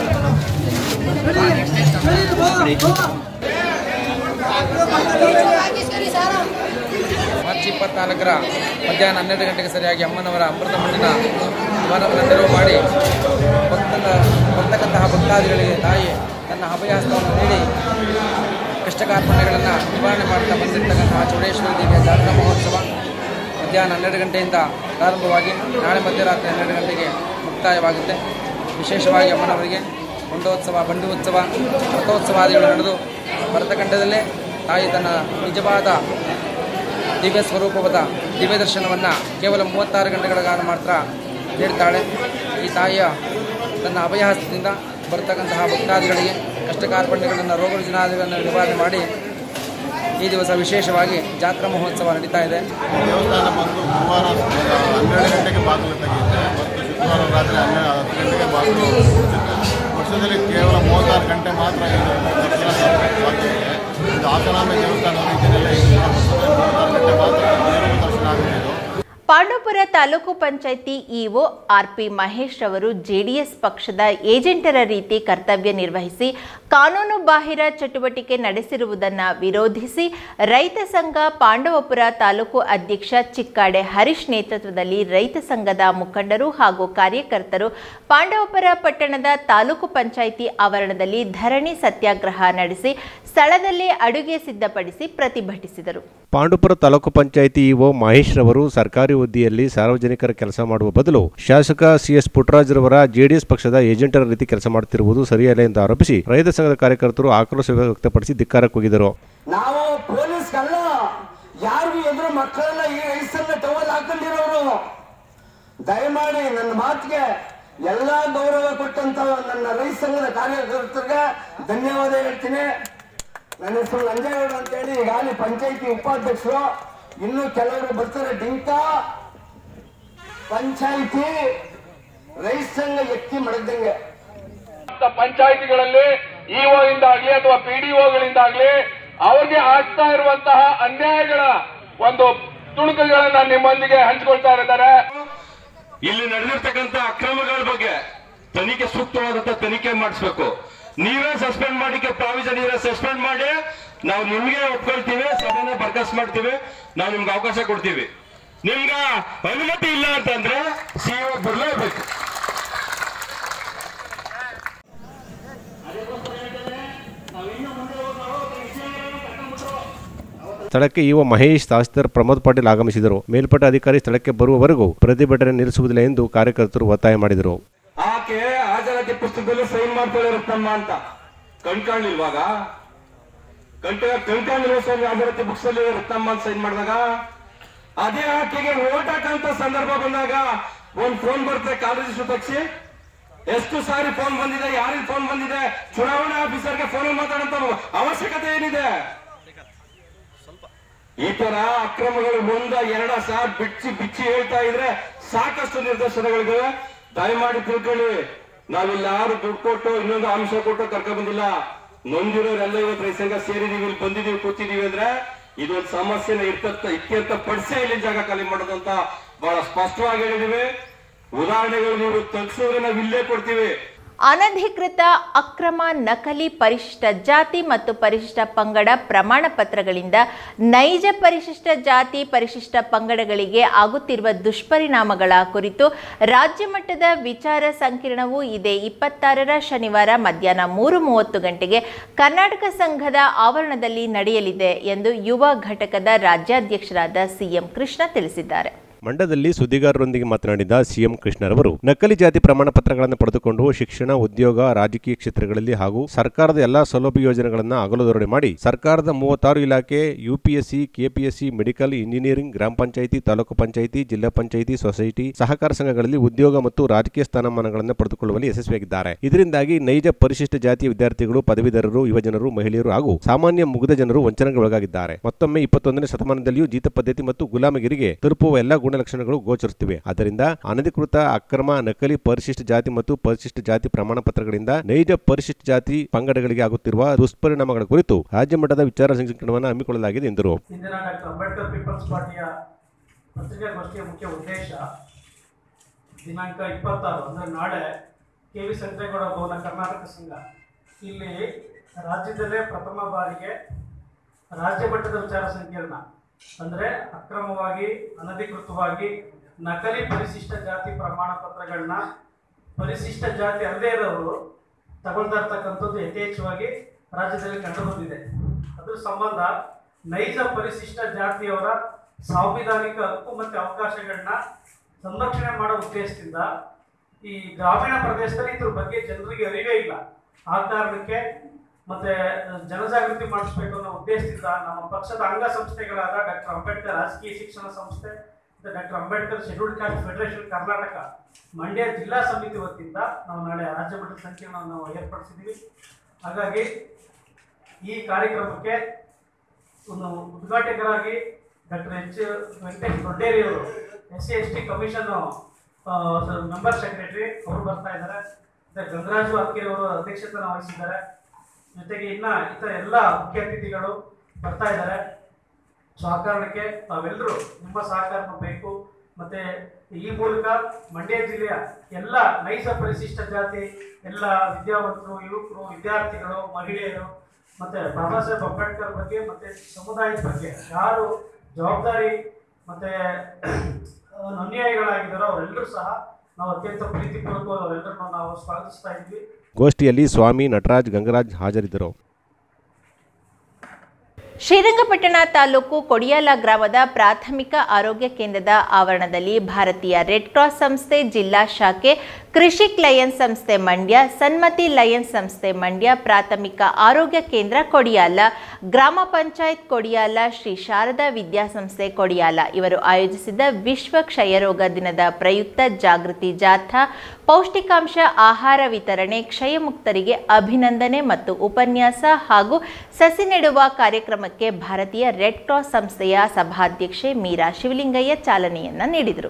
ಮಾರ್ಚ್ ಇಪ್ಪತ್ನಾಲ್ಕರ ಮಧ್ಯಾಹ್ನ ಹನ್ನೆರಡು ಗಂಟೆಗೆ ಸರಿಯಾಗಿ ಅಮ್ಮನವರ ಅಮೃತ ಮಣ್ಣಿನ ದ್ವಾರವನ್ನು ನೆರವು ಮಾಡಿ ಭಕ್ತನ ಬರ್ತಕ್ಕಂತಹ ಭಕ್ತಾದಿಗಳಿಗೆ ತಾಯಿ ತನ್ನ ಅಭಯಹಸ್ತವನ್ನು ನೀಡಿ ಕಷ್ಟಕಾರ್ಪಣ್ಯಗಳನ್ನು ನಿವಾರಣೆ ಮಾಡ್ತಾ ಬಂದಿರತಕ್ಕಂತಹ ಚೌಡೇಶ್ವರಿ ದೇವಿಯ ಜಾತ್ರಾ ಮಹೋತ್ಸವ ಮಧ್ಯಾಹ್ನ ಹನ್ನೆರಡು ಗಂಟೆಯಿಂದ ಪ್ರಾರಂಭವಾಗಿ ನಾಳೆ ಮಧ್ಯರಾತ್ರಿ ಹನ್ನೆರಡು ಗಂಟೆಗೆ ಮುಕ್ತಾಯವಾಗುತ್ತೆ ವಿಶೇಷವಾಗಿ ಅಮ್ಮನವರಿಗೆ ಕೊಂಡೋತ್ಸವ ಬಂಡಿ ಉತ್ಸವ ರಥೋತ್ಸವಾದಿಗಳು ನಡೆದು ಭರತಖಂಡದಲ್ಲೇ ತಾಯಿ ತನ್ನ ನಿಜವಾದ ದಿವ್ಯ ಸ್ವರೂಪವಾದ ದಿವ್ಯ ದರ್ಶನವನ್ನು ಕೇವಲ ಮೂವತ್ತಾರು ಗಂಟೆಗಳ ಕಾಲ ಮಾತ್ರ ನೀಡ್ತಾಳೆ ಈ ತಾಯಿಯ ತನ್ನ ಅಭಯಹಸ್ತದಿಂದ ಬರ್ತಕ್ಕಂತಹ ಭಕ್ತಾದಿಗಳಿಗೆ ಕಷ್ಟ ಕಾರ್ಪಣ್ಯಗಳನ್ನು ರೋಗ ರುಜಿನಾದಿಗಳನ್ನು ನಿವಾರಣೆ ಮಾಡಿ ಈ ದಿವಸ ವಿಶೇಷವಾಗಿ ಜಾತ್ರಾ ಮಹೋತ್ಸವ ನಡೀತಾ ಇದೆ ದೇವಸ್ಥಾನ ಬಂದು ಗುರುವಾರ ಹನ್ನೆರಡು ಗಂಟೆಗೆ ಬಾಗಿಲು ತೆಗೆಯುತ್ತೆ ಮತ್ತು ಶುಕ್ರವಾರ ರಾತ್ರಿ ಹನ್ನೆರಡು ಹತ್ತು ಗಂಟೆಗೆ ಬಾಗಿಲು ಮುಚ್ಚುತ್ತೆ. ವರ್ಷದಲ್ಲಿ ಕೇವಲ ಮೂವತ್ತಾರು ಗಂಟೆ ಮಾತ್ರ ಇದು ದರ್ಶನ ಸಾಧ್ಯವಾಗ್ತದೆ ಇದು ಆಸನಾಮಿ ದೇವಸ್ಥಾನ ರೀತಿಯಲ್ಲಿ ಇದು ಮೂವತ್ತಾರು ಗಂಟೆ ಮಾತ್ರ ದೇವರ ದರ್ಶನ ಆಗುತ್ತೆ ಇದು ಪಾಂಡವಪುರ ತಾಲೂಕು ಪಂಚಾಯಿತಿ ಇಒ ಆರ್ಪಿ ಮಹೇಶ್ ಅವರು ಜೆಡಿಎಸ್ ಪಕ್ಷದ ಏಜೆಂಟರ ರೀತಿ ಕರ್ತವ್ಯ ನಿರ್ವಹಿಸಿ ಕಾನೂನು ಬಾಹಿರ ಚಟುವಟಿಕೆ ನಡೆಸಿರುವುದನ್ನು ವಿರೋಧಿಸಿ ರೈತ ಸಂಘ ಪಾಂಡವಪುರ ತಾಲೂಕು ಅಧ್ಯಕ್ಷ ಚಿಕ್ಕಾಡೆ ಹರೀಶ್ ನೇತೃತ್ವದಲ್ಲಿ ರೈತ ಸಂಘದ ಮುಖಂಡರು ಹಾಗೂ ಕಾರ್ಯಕರ್ತರು ಪಾಂಡವಪುರ ಪಟ್ಟಣದ ತಾಲೂಕು ಪಂಚಾಯಿತಿ ಆವರಣದಲ್ಲಿ ಧರಣಿ ಸತ್ಯಾಗ್ರಹ ನಡೆಸಿ ಸ್ಥಳದಲ್ಲೇ ಅಡುಗೆ ಸಿದ್ಧಪಡಿಸಿ ಪ್ರತಿಭಟಿಸಿದರು ಪಾಂಡುಪುರ ತಾಲೂಕು ಪಂಚಾಯಿತಿ ಇಒ ಮಹೇಶ್ ರವರು ಸರ್ಕಾರಿ ಹುದ್ದೆಯಲ್ಲಿ ಸಾರ್ವಜನಿಕರ ಕೆಲಸ ಮಾಡುವ ಬದಲು ಶಾಸಕ ಸಿಎಸ್ ಪುಟ್ಟರಾಜ್ರವರ ಜೆಡಿಎಸ್ ಪಕ್ಷದ ಏಜೆಂಟರ ರೀತಿ ಕೆಲಸ ಮಾಡುತ್ತಿರುವುದು ಸರಿಯಲ್ಲ ಎಂದು ಆರೋಪಿಸಿ ರೈತ ಸಂಘದ ಕಾರ್ಯಕರ್ತರು ಆಕ್ರೋಶ ವ್ಯಕ್ತಪಡಿಸಿ ಧಿಕ್ಕಾರ ಕೂಗಿದರು ನಾವು ಪೊಲೀಸ್ ಅಲ್ಲ ಯಾರಿಗೂ ಎದುರು ಮಕ್ಕಳೆಲ್ಲ ಈ ವಯಸ್ಸನ್ನ ಟವಲ್ ಹಾಕೊಂಡಿರೋರು ದಯಮಾಡಿ ನನ್ನ ಮಾತಿಗೆ ಎಲ್ಲಾ ಗೌರವ ಕೊಟ್ಟಂತ ನನ್ನ ರೈತ ಸಂಘದ ಕಾರ್ಯಕರ್ತರಿಗೆ ಧನ್ಯವಾದ ಹೇಳ್ತೀನಿ ನನ್ನ ಹೆಸರು ನಂಜೇಗೌಡ ಅಂತ ಹೇಳಿ ಈಗಾಗಲೇ ಪಂಚಾಯತಿ ಉಪಾಧ್ಯಕ್ಷರು ಇನ್ನು ಕೆಲವರು ಬರ್ತಾರೆ ಡಿಂಕ ಪಂಚಾಯಿತಿ ರೈತ ಸಂಘ ಎತ್ತಿ ಮಡಗ್ದಂಗೆ ಪಂಚಾಯಿತಿಗಳಲ್ಲಿ ಇಒ ಇಂದಾಗ್ಲಿ ಅಥವಾ ಪಿಡಿಒಗಳಿಂದಾಗ್ಲಿ ಅವ್ರಿಗೆ ಆಗ್ತಾ ಇರುವಂತಹ ಅನ್ಯಾಯಗಳ ಒಂದು ತುಣುಕುಗಳನ್ನ ನಿಮ್ಮೊಂದಿಗೆ ಹಂಚಿಕೊಳ್ತಾ ಇದ್ದಾರೆ ಇಲ್ಲಿ ನಡೆದಿರ್ತಕ್ಕಂಥ ಅಕ್ರಮಗಳ ಬಗ್ಗೆ ತನಿಖೆ ಸೂಕ್ತವಾದಂತ ತನಿಖೆ ಮಾಡಿಸ್ಬೇಕು ನೀವೇ ಸಸ್ಪೆಂಡ್ ಮಾಡಿಕೆ ಪ್ರಾವಿಷನ್ ನೀವೇ ಸಸ್ಪೆಂಡ್ ಮಾಡಿ ನಾವು ನಿಮ್ಗೆ ಒಪ್ಕೊಳ್ತೀವಿ ಸಭೆನ ಬರ್ಕಸ್ ಮಾಡ್ತೀವಿ ನಾವು ನಿಮ್ಗೆ ಅವಕಾಶ ಕೊಡ್ತೀವಿ ನಿಮ್ಗ ಅನುಮತಿ ಇಲ್ಲ ಅಂತಂದ್ರೆ ಸಿಇಒ ಬರಲೇಬೇಕು ನಾವಿನ್ನು ಮುಂದೆ ಹೋಗ್ತಾ ಸ್ಥಳಕ್ಕೆ ಇಒ ಮಹೇಶ್ ತಹಸೀಲ್ದಾರ್ ಪ್ರಮೋದ್ ಪಾಟೀಲ್ ಆಗಮಿಸಿದರು ಮೇಲ್ಪಟ್ಟ ಅಧಿಕಾರಿ ಸ್ಥಳಕ್ಕೆ ಬರುವವರೆಗೂ ಪ್ರತಿಭಟನೆ ನಿಲ್ಲಿಸುವುದಿಲ್ಲ ಎಂದು ಕಾರ್ಯಕರ್ತರು ಒತ್ತಾಯ ಮಾಡಿದರು ಆಕೆ ಹಾಜರಾತಿ ಪುಸ್ತಕದಲ್ಲಿ ಸೈನ್ ಮಾಡ್ತಾಳೆ ರತ್ನಮ್ಮ ಅಂತ ಕಣ್ಕಾಣ್ಲಿಲ್ವಾಗ ಕಣ್ಕ ಕಣ್ಕಾಣ್ಲಿಲ್ವ ಸ್ವಾಮಿ ಹಾಜರಾತಿ ಬುಕ್ಸ್ ಅಲ್ಲಿ ರತ್ನಮ್ಮ ಅಂತ ಸೈನ್ ಮಾಡಿದಾಗ ಅದೇ ಆಕೆಗೆ ಓಟ್ ಹಾಕಂತ ಸಂದರ್ಭ ಬಂದಾಗ ಒಂದ್ ಫೋನ್ ಬರುತ್ತೆ ಕಾಲೇಜ್ ತಕ್ಷಿ ಎಷ್ಟು ಸಾರಿ ಫೋನ್ ಬಂದಿದೆ ಯಾರಿಗೆ ಫೋನ್ ಬಂದಿದೆ ಚುನಾವಣಾ ಆಫೀಸರ್ಗೆ ಫೋನ್ ಮಾತಾಡಂತ ಅವಶ್ಯಕತೆ ಏನಿದೆ ಈ ತರ ಅಕ್ರಮಗಳು ಒಂದ ಎರಡ ಸಾರ್ ಬಿಚ್ಚಿ ಬಿಚ್ಚಿ ಹೇಳ್ತಾ ಇದ್ರೆ ಸಾಕಷ್ಟು ನಿದರ್ಶನಗಳಿವೆ ದಯಮಾಡಿ ತಿಳ್ಕೊಳ್ಳಿ ನಾವಿಲ್ಲಿ ಯಾರು ದುಡ್ಡು ಕೊಟ್ಟು ಇನ್ನೊಂದು ಅಂಶ ಕೊಟ್ಟು ಕರ್ಕೊಂಡ್ ಬಂದಿಲ್ಲ ನೊಂದಿರೋರೆಲ್ಲ ಇವತ್ತು ರೈತಂಗ ಸೇರಿದೀವಿ ಇಲ್ಲಿ ಬಂದಿದೀವಿ ಕೂತಿದೀವಿ ಅಂದ್ರೆ ಇದೊಂದು ಸಮಸ್ಯೆನ ಇರ್ತಂತ ಇತ್ಯಂತ ಪಡಿಸೇ ಇಲ್ಲಿ ಜಾಗ ಖಾಲಿ ಮಾಡೋದು ಅಂತ ಬಹಳ ಸ್ಪಷ್ಟವಾಗಿ ಹೇಳಿದೀವಿ ಉದಾಹರಣೆಗಳು ನೀವು ತಗ್ಸಿದ್ರೆ ನಾವು ಇಲ್ಲೇ ಕೊಡ್ತೀವಿ ಅನಧಿಕೃತ ಅಕ್ರಮ ನಕಲಿ ಪರಿಶಿಷ್ಟ ಜಾತಿ ಮತ್ತು ಪರಿಶಿಷ್ಟ ಪಂಗಡ ಪ್ರಮಾಣ ಪತ್ರಗಳಿಂದ ನೈಜ ಪರಿಶಿಷ್ಟ ಜಾತಿ ಪರಿಶಿಷ್ಟ ಪಂಗಡಗಳಿಗೆ ಆಗುತ್ತಿರುವ ದುಷ್ಪರಿಣಾಮಗಳ ಕುರಿತು ರಾಜ್ಯ ಮಟ್ಟದ ವಿಚಾರ ಸಂಕಿರಣವು ಇದೇ ಇಪ್ಪತ್ತಾರರ ಶನಿವಾರ ಮಧ್ಯಾಹ್ನ ಮೂರು ಮೂವತ್ತು ಗಂಟೆಗೆ ಕರ್ನಾಟಕ ಸಂಘದ ಆವರಣದಲ್ಲಿ ನಡೆಯಲಿದೆ ಎಂದು ಯುವ ಘಟಕದ ರಾಜ್ಯಾಧ್ಯಕ್ಷರಾದ ಸಿಎಂ ಕೃಷ್ಣ ತಿಳಿಸಿದ್ದಾರೆ ಮಂಡ್ಯದಲ್ಲಿ ಸುದ್ದಿಗಾರರೊಂದಿಗೆ ಮಾತನಾಡಿದ ಸಿಎಂ ಕೃಷ್ಣರವರು ನಕಲಿ ಜಾತಿ ಪ್ರಮಾಣ ಪತ್ರಗಳನ್ನು ಪಡೆದುಕೊಂಡು ಶಿಕ್ಷಣ ಉದ್ಯೋಗ ರಾಜಕೀಯ ಕ್ಷೇತ್ರಗಳಲ್ಲಿ ಹಾಗೂ ಸರ್ಕಾರದ ಎಲ್ಲಾ ಸೌಲಭ್ಯ ಯೋಜನೆಗಳನ್ನು ಅಗಲುದೊರಡೆ ಮಾಡಿ ಸರ್ಕಾರದ ಮೂವತ್ತಾರು ಇಲಾಖೆ ಯುಪಿಎಸ್ಸಿ ಕೆಪಿಎಸ್ಸಿ ಮೆಡಿಕಲ್ ಇಂಜಿನಿಯರಿಂಗ್ ಗ್ರಾಮ ಪಂಚಾಯಿತಿ ತಾಲೂಕು ಪಂಚಾಯಿತಿ ಜಿಲ್ಲಾ ಪಂಚಾಯಿತಿ ಸೊಸೈಟಿ ಸಹಕಾರ ಸಂಘಗಳಲ್ಲಿ ಉದ್ಯೋಗ ಮತ್ತು ರಾಜಕೀಯ ಸ್ಥಾನಮಾನಗಳನ್ನು ಪಡೆದುಕೊಳ್ಳುವಲ್ಲಿ ಯಶಸ್ವಿಯಾಗಿದ್ದಾರೆ ಇದರಿಂದಾಗಿ ನೈಜ ಪರಿಶಿಷ್ಟ ಜಾತಿಯ ವಿದ್ಯಾರ್ಥಿಗಳು ಪದವೀಧರರು ಯುವಜನರು ಮಹಿಳೆಯರು ಹಾಗೂ ಸಾಮಾನ್ಯ ಮುಗ್ಧ ಜನರು ವಂಚನೆಗೆ ಒಳಗಾಗಿದ್ದಾರೆ ಮತ್ತೊಮ್ಮೆ ಇಪ್ಪತ್ತೊಂದನೇ ಶತಮಾನದಲ್ಲಿಯೂ ಜೀತ ಪದ್ಧತಿ ಮತ್ತು ಗುಲಾಮಗಿರಿಗೆ ತಲುಪುವ ಎಲ್ಲ ಗುಣಲಕ್ಷಣಗಳು ಗೋಚರಿಸುತ್ತಿವೆ ಆದ್ದರಿಂದ ಅನಧಿಕೃತ ಅಕ್ರಮ ನಕಲಿ ಪರಿಶಿಷ್ಟ ಜಾತಿ ಮತ್ತು ಪರಿಶಿಷ್ಟ ಜಾತಿ ಪ್ರಮಾಣ ಪತ್ರಗಳಿಂದ ನೈಜ ಪರಿಶಿಷ್ಟ ಜಾತಿ ಪಂಗಡಗಳಿಗೆ ಆಗುತ್ತಿರುವ ದುಷ್ಪರಿಣಾಮಗಳ ಕುರಿತು ರಾಜ್ಯ ಮಟ್ಟದ ವಿಚಾರ ಸಂಕಿರಣವನ್ನು ಹಮ್ಮಿಕೊಳ್ಳಲಾಗಿದೆ ಎಂದರು ಇಂದಿನ ಡಾಕ್ಟರ್ ಅಂಬೇಡ್ಕರ್ ಪೀಪಲ್ಸ್ ಪಾರ್ಟಿಯ ಪತ್ರಿಕಾಗೋಷ್ಠಿಯ ಮುಖ್ಯ ಉದ್ದೇಶ ದಿನಾಂಕ ಇಪ್ಪತ್ತಾರು ಅಂದರೆ ನಾಳೆ ಕೆ ವಿ ಸಂತೇಗೌಡ ಭವನ ಕರ್ನಾಟಕ ಸಂಘ ಇಲ್ಲಿ ರಾಜ್ಯದಲ್ಲೇ ಪ್ರಥಮ ಬಾರಿಗೆ ರಾಜ್ಯ ಮಟ್ಟದ ವಿಚಾರ ಸಂಕಿರಣ ಅಂದರೆ ಅಕ್ರಮವಾಗಿ ಅನಧಿಕೃತವಾಗಿ ನಕಲಿ ಪರಿಶಿಷ್ಟ ಜಾತಿ ಪ್ರಮಾಣ ಪತ್ರಗಳನ್ನ ಪರಿಶಿಷ್ಟ ಜಾತಿ ಅಲ್ಲದೇ ಇರೋರು ತಗೊಳ್ತಾ ಇರ್ತಕ್ಕಂಥದ್ದು ಯಥೇಚ್ಛವಾಗಿ ರಾಜ್ಯದಲ್ಲಿ ಕಂಡುಬಂದಿದೆ ಅದ್ರ ಸಂಬಂಧ ನೈಜ ಪರಿಶಿಷ್ಟ ಜಾತಿಯವರ ಸಾಂವಿಧಾನಿಕ ಹಕ್ಕು ಮತ್ತು ಅವಕಾಶಗಳನ್ನ ಸಂರಕ್ಷಣೆ ಮಾಡೋ ಉದ್ದೇಶದಿಂದ ಈ ಗ್ರಾಮೀಣ ಪ್ರದೇಶದಲ್ಲಿ ಇದ್ರ ಬಗ್ಗೆ ಜನರಿಗೆ ಅರಿವೇ ಇಲ್ಲ ಆ ಕಾರಣಕ್ಕೆ ಮತ್ತೆ ಜನಜಾಗೃತಿ ಮಾಡಿಸ್ಬೇಕು ಅನ್ನೋ ಉದ್ದೇಶದಿಂದ ನಮ್ಮ ಪಕ್ಷದ ಅಂಗಸಂಸ್ಥೆಗಳಾದ ಡಾಕ್ಟರ್ ಅಂಬೇಡ್ಕರ್ ರಾಜಕೀಯ ಶಿಕ್ಷಣ ಸಂಸ್ಥೆ ಮತ್ತು doctor Ambedkar Scheduled Caste Federation Karnataka Mandya ಜಿಲ್ಲಾ ಸಮಿತಿ ವತಿಯಿಂದ ನಾವು ನಾಳೆ ರಾಜ್ಯ ಮಟ್ಟದ ಸಂಕೀರ್ಣವನ್ನು ನಾವು ಏರ್ಪಡಿಸಿದ್ದೀವಿ ಹಾಗಾಗಿ ಈ ಕಾರ್ಯಕ್ರಮಕ್ಕೆ ಒಂದು ಉದ್ಘಾಟಕರಾಗಿ ಡಾಕ್ಟರ್ ಎಚ್ ವೆಂಕಟೇಶ್ ದೊಡ್ಡೇರಿ ಅವರು S C S T commission member secretary ಅವರು ಬರ್ತಾ ಇದ್ದಾರೆ ಮತ್ತೆ ಗಂಗರಾಜು ಅಕ್ಕಿರಿ ಅವರು ಅಧ್ಯಕ್ಷತೆ ವಹಿಸಿದ್ದಾರೆ ಜೊತೆಗೆ ಇನ್ನ ಇತರ ಎಲ್ಲ ಮುಖ್ಯ ಅತಿಥಿಗಳು ಬರ್ತಾ ಇದ್ದಾರೆ ಸೊ ಆ ಕಾರಣಕ್ಕೆ ತಾವೆಲ್ಲರೂ ನಿಮ್ಮ ಸಹಕಾರನೂ ಬೇಕು ಮತ್ತೆ ಈ ಮೂಲಕ ಮಂಡ್ಯ ಜಿಲ್ಲೆಯ ಎಲ್ಲ ನೈಜ ಪರಿಶಿಷ್ಟ ಜಾತಿ ಎಲ್ಲ ವಿದ್ಯಾವಂತರು ಯುವಕರು ವಿದ್ಯಾರ್ಥಿಗಳು ಮಹಿಳೆಯರು ಮತ್ತೆ ಬಾಬಾ ಸಾಹೇಬ್ ಅಂಬೇಡ್ಕರ್ ಬಗ್ಗೆ ಮತ್ತೆ ಸಮುದಾಯದ ಬಗ್ಗೆ ಯಾರು ಜವಾಬ್ದಾರಿ ಮತ್ತೆ ಅನ್ಯಾಯಗಳಾಗಿದ್ದಾರೋ ಅವರೆಲ್ಲರೂ ಸಹ ನಾವು ಅತ್ಯಂತ ಪ್ರೀತಿಪೂರ್ವಕವಾಗಿ ಅವರೆಲ್ಲರನ್ನು ನಾವು ಸ್ವಾಗತಿಸ್ತಾ ಇದ್ವಿ ಗೋಷ್ಠಿಯಲ್ಲಿ ಸ್ವಾಮಿ ನಟರಾಜ್ ಗಂಗರಾಜ್ ಹಾಜರಿದ್ದರು ಶ್ರೀರಂಗಪಟ್ಟಣ ತಾಲೂಕು ಕೊಡಿಯಾಲ ಗ್ರಾಮದ ಪ್ರಾಥಮಿಕ ಆರೋಗ್ಯ ಕೇಂದ್ರದ ಆವರಣದಲ್ಲಿ ಭಾರತೀಯ ರೆಡ್ ಕ್ರಾಸ್ ಸಂಸ್ಥೆ ಜಿಲ್ಲಾ ಶಾಖೆ ಕೃಷಿಕ್ ಲಯನ್ಸ್ ಸಂಸ್ಥೆ ಮಂಡ್ಯ ಸನ್ಮತಿ ಲಯನ್ಸ್ ಸಂಸ್ಥೆ ಮಂಡ್ಯ ಪ್ರಾಥಮಿಕ ಆರೋಗ್ಯ ಕೇಂದ್ರ ಕೊಡಿಯಾಲ ಗ್ರಾಮ ಪಂಚಾಯತ್ ಕೊಡಿಯಾಲ ಶ್ರೀ ಶಾರದಾ ವಿದ್ಯಾಸಂಸ್ಥೆ ಕೊಡಿಯಾಲ ಇವರು ಆಯೋಜಿಸಿದ ವಿಶ್ವ ಕ್ಷಯರೋಗ ದಿನದ ಪ್ರಯುಕ್ತ ಜಾಗೃತಿ ಜಾಥಾ ಪೌಷ್ಟಿಕಾಂಶ ಆಹಾರ ವಿತರಣೆ ಕ್ಷಯಮುಕ್ತರಿಗೆ ಅಭಿನಂದನೆ ಮತ್ತು ಉಪನ್ಯಾಸ ಹಾಗೂ ಸಸಿ ನೆಡುವ ಕಾರ್ಯಕ್ರಮಕ್ಕೆ ಭಾರತೀಯ ರೆಡ್ ಕ್ರಾಸ್ ಸಂಸ್ಥೆಯ ಸಭಾಧ್ಯಕ್ಷೆ ಮೀರಾ ಶಿವಲಿಂಗಯ್ಯ ಚಾಲನೆಯನ್ನ ನೀಡಿದರು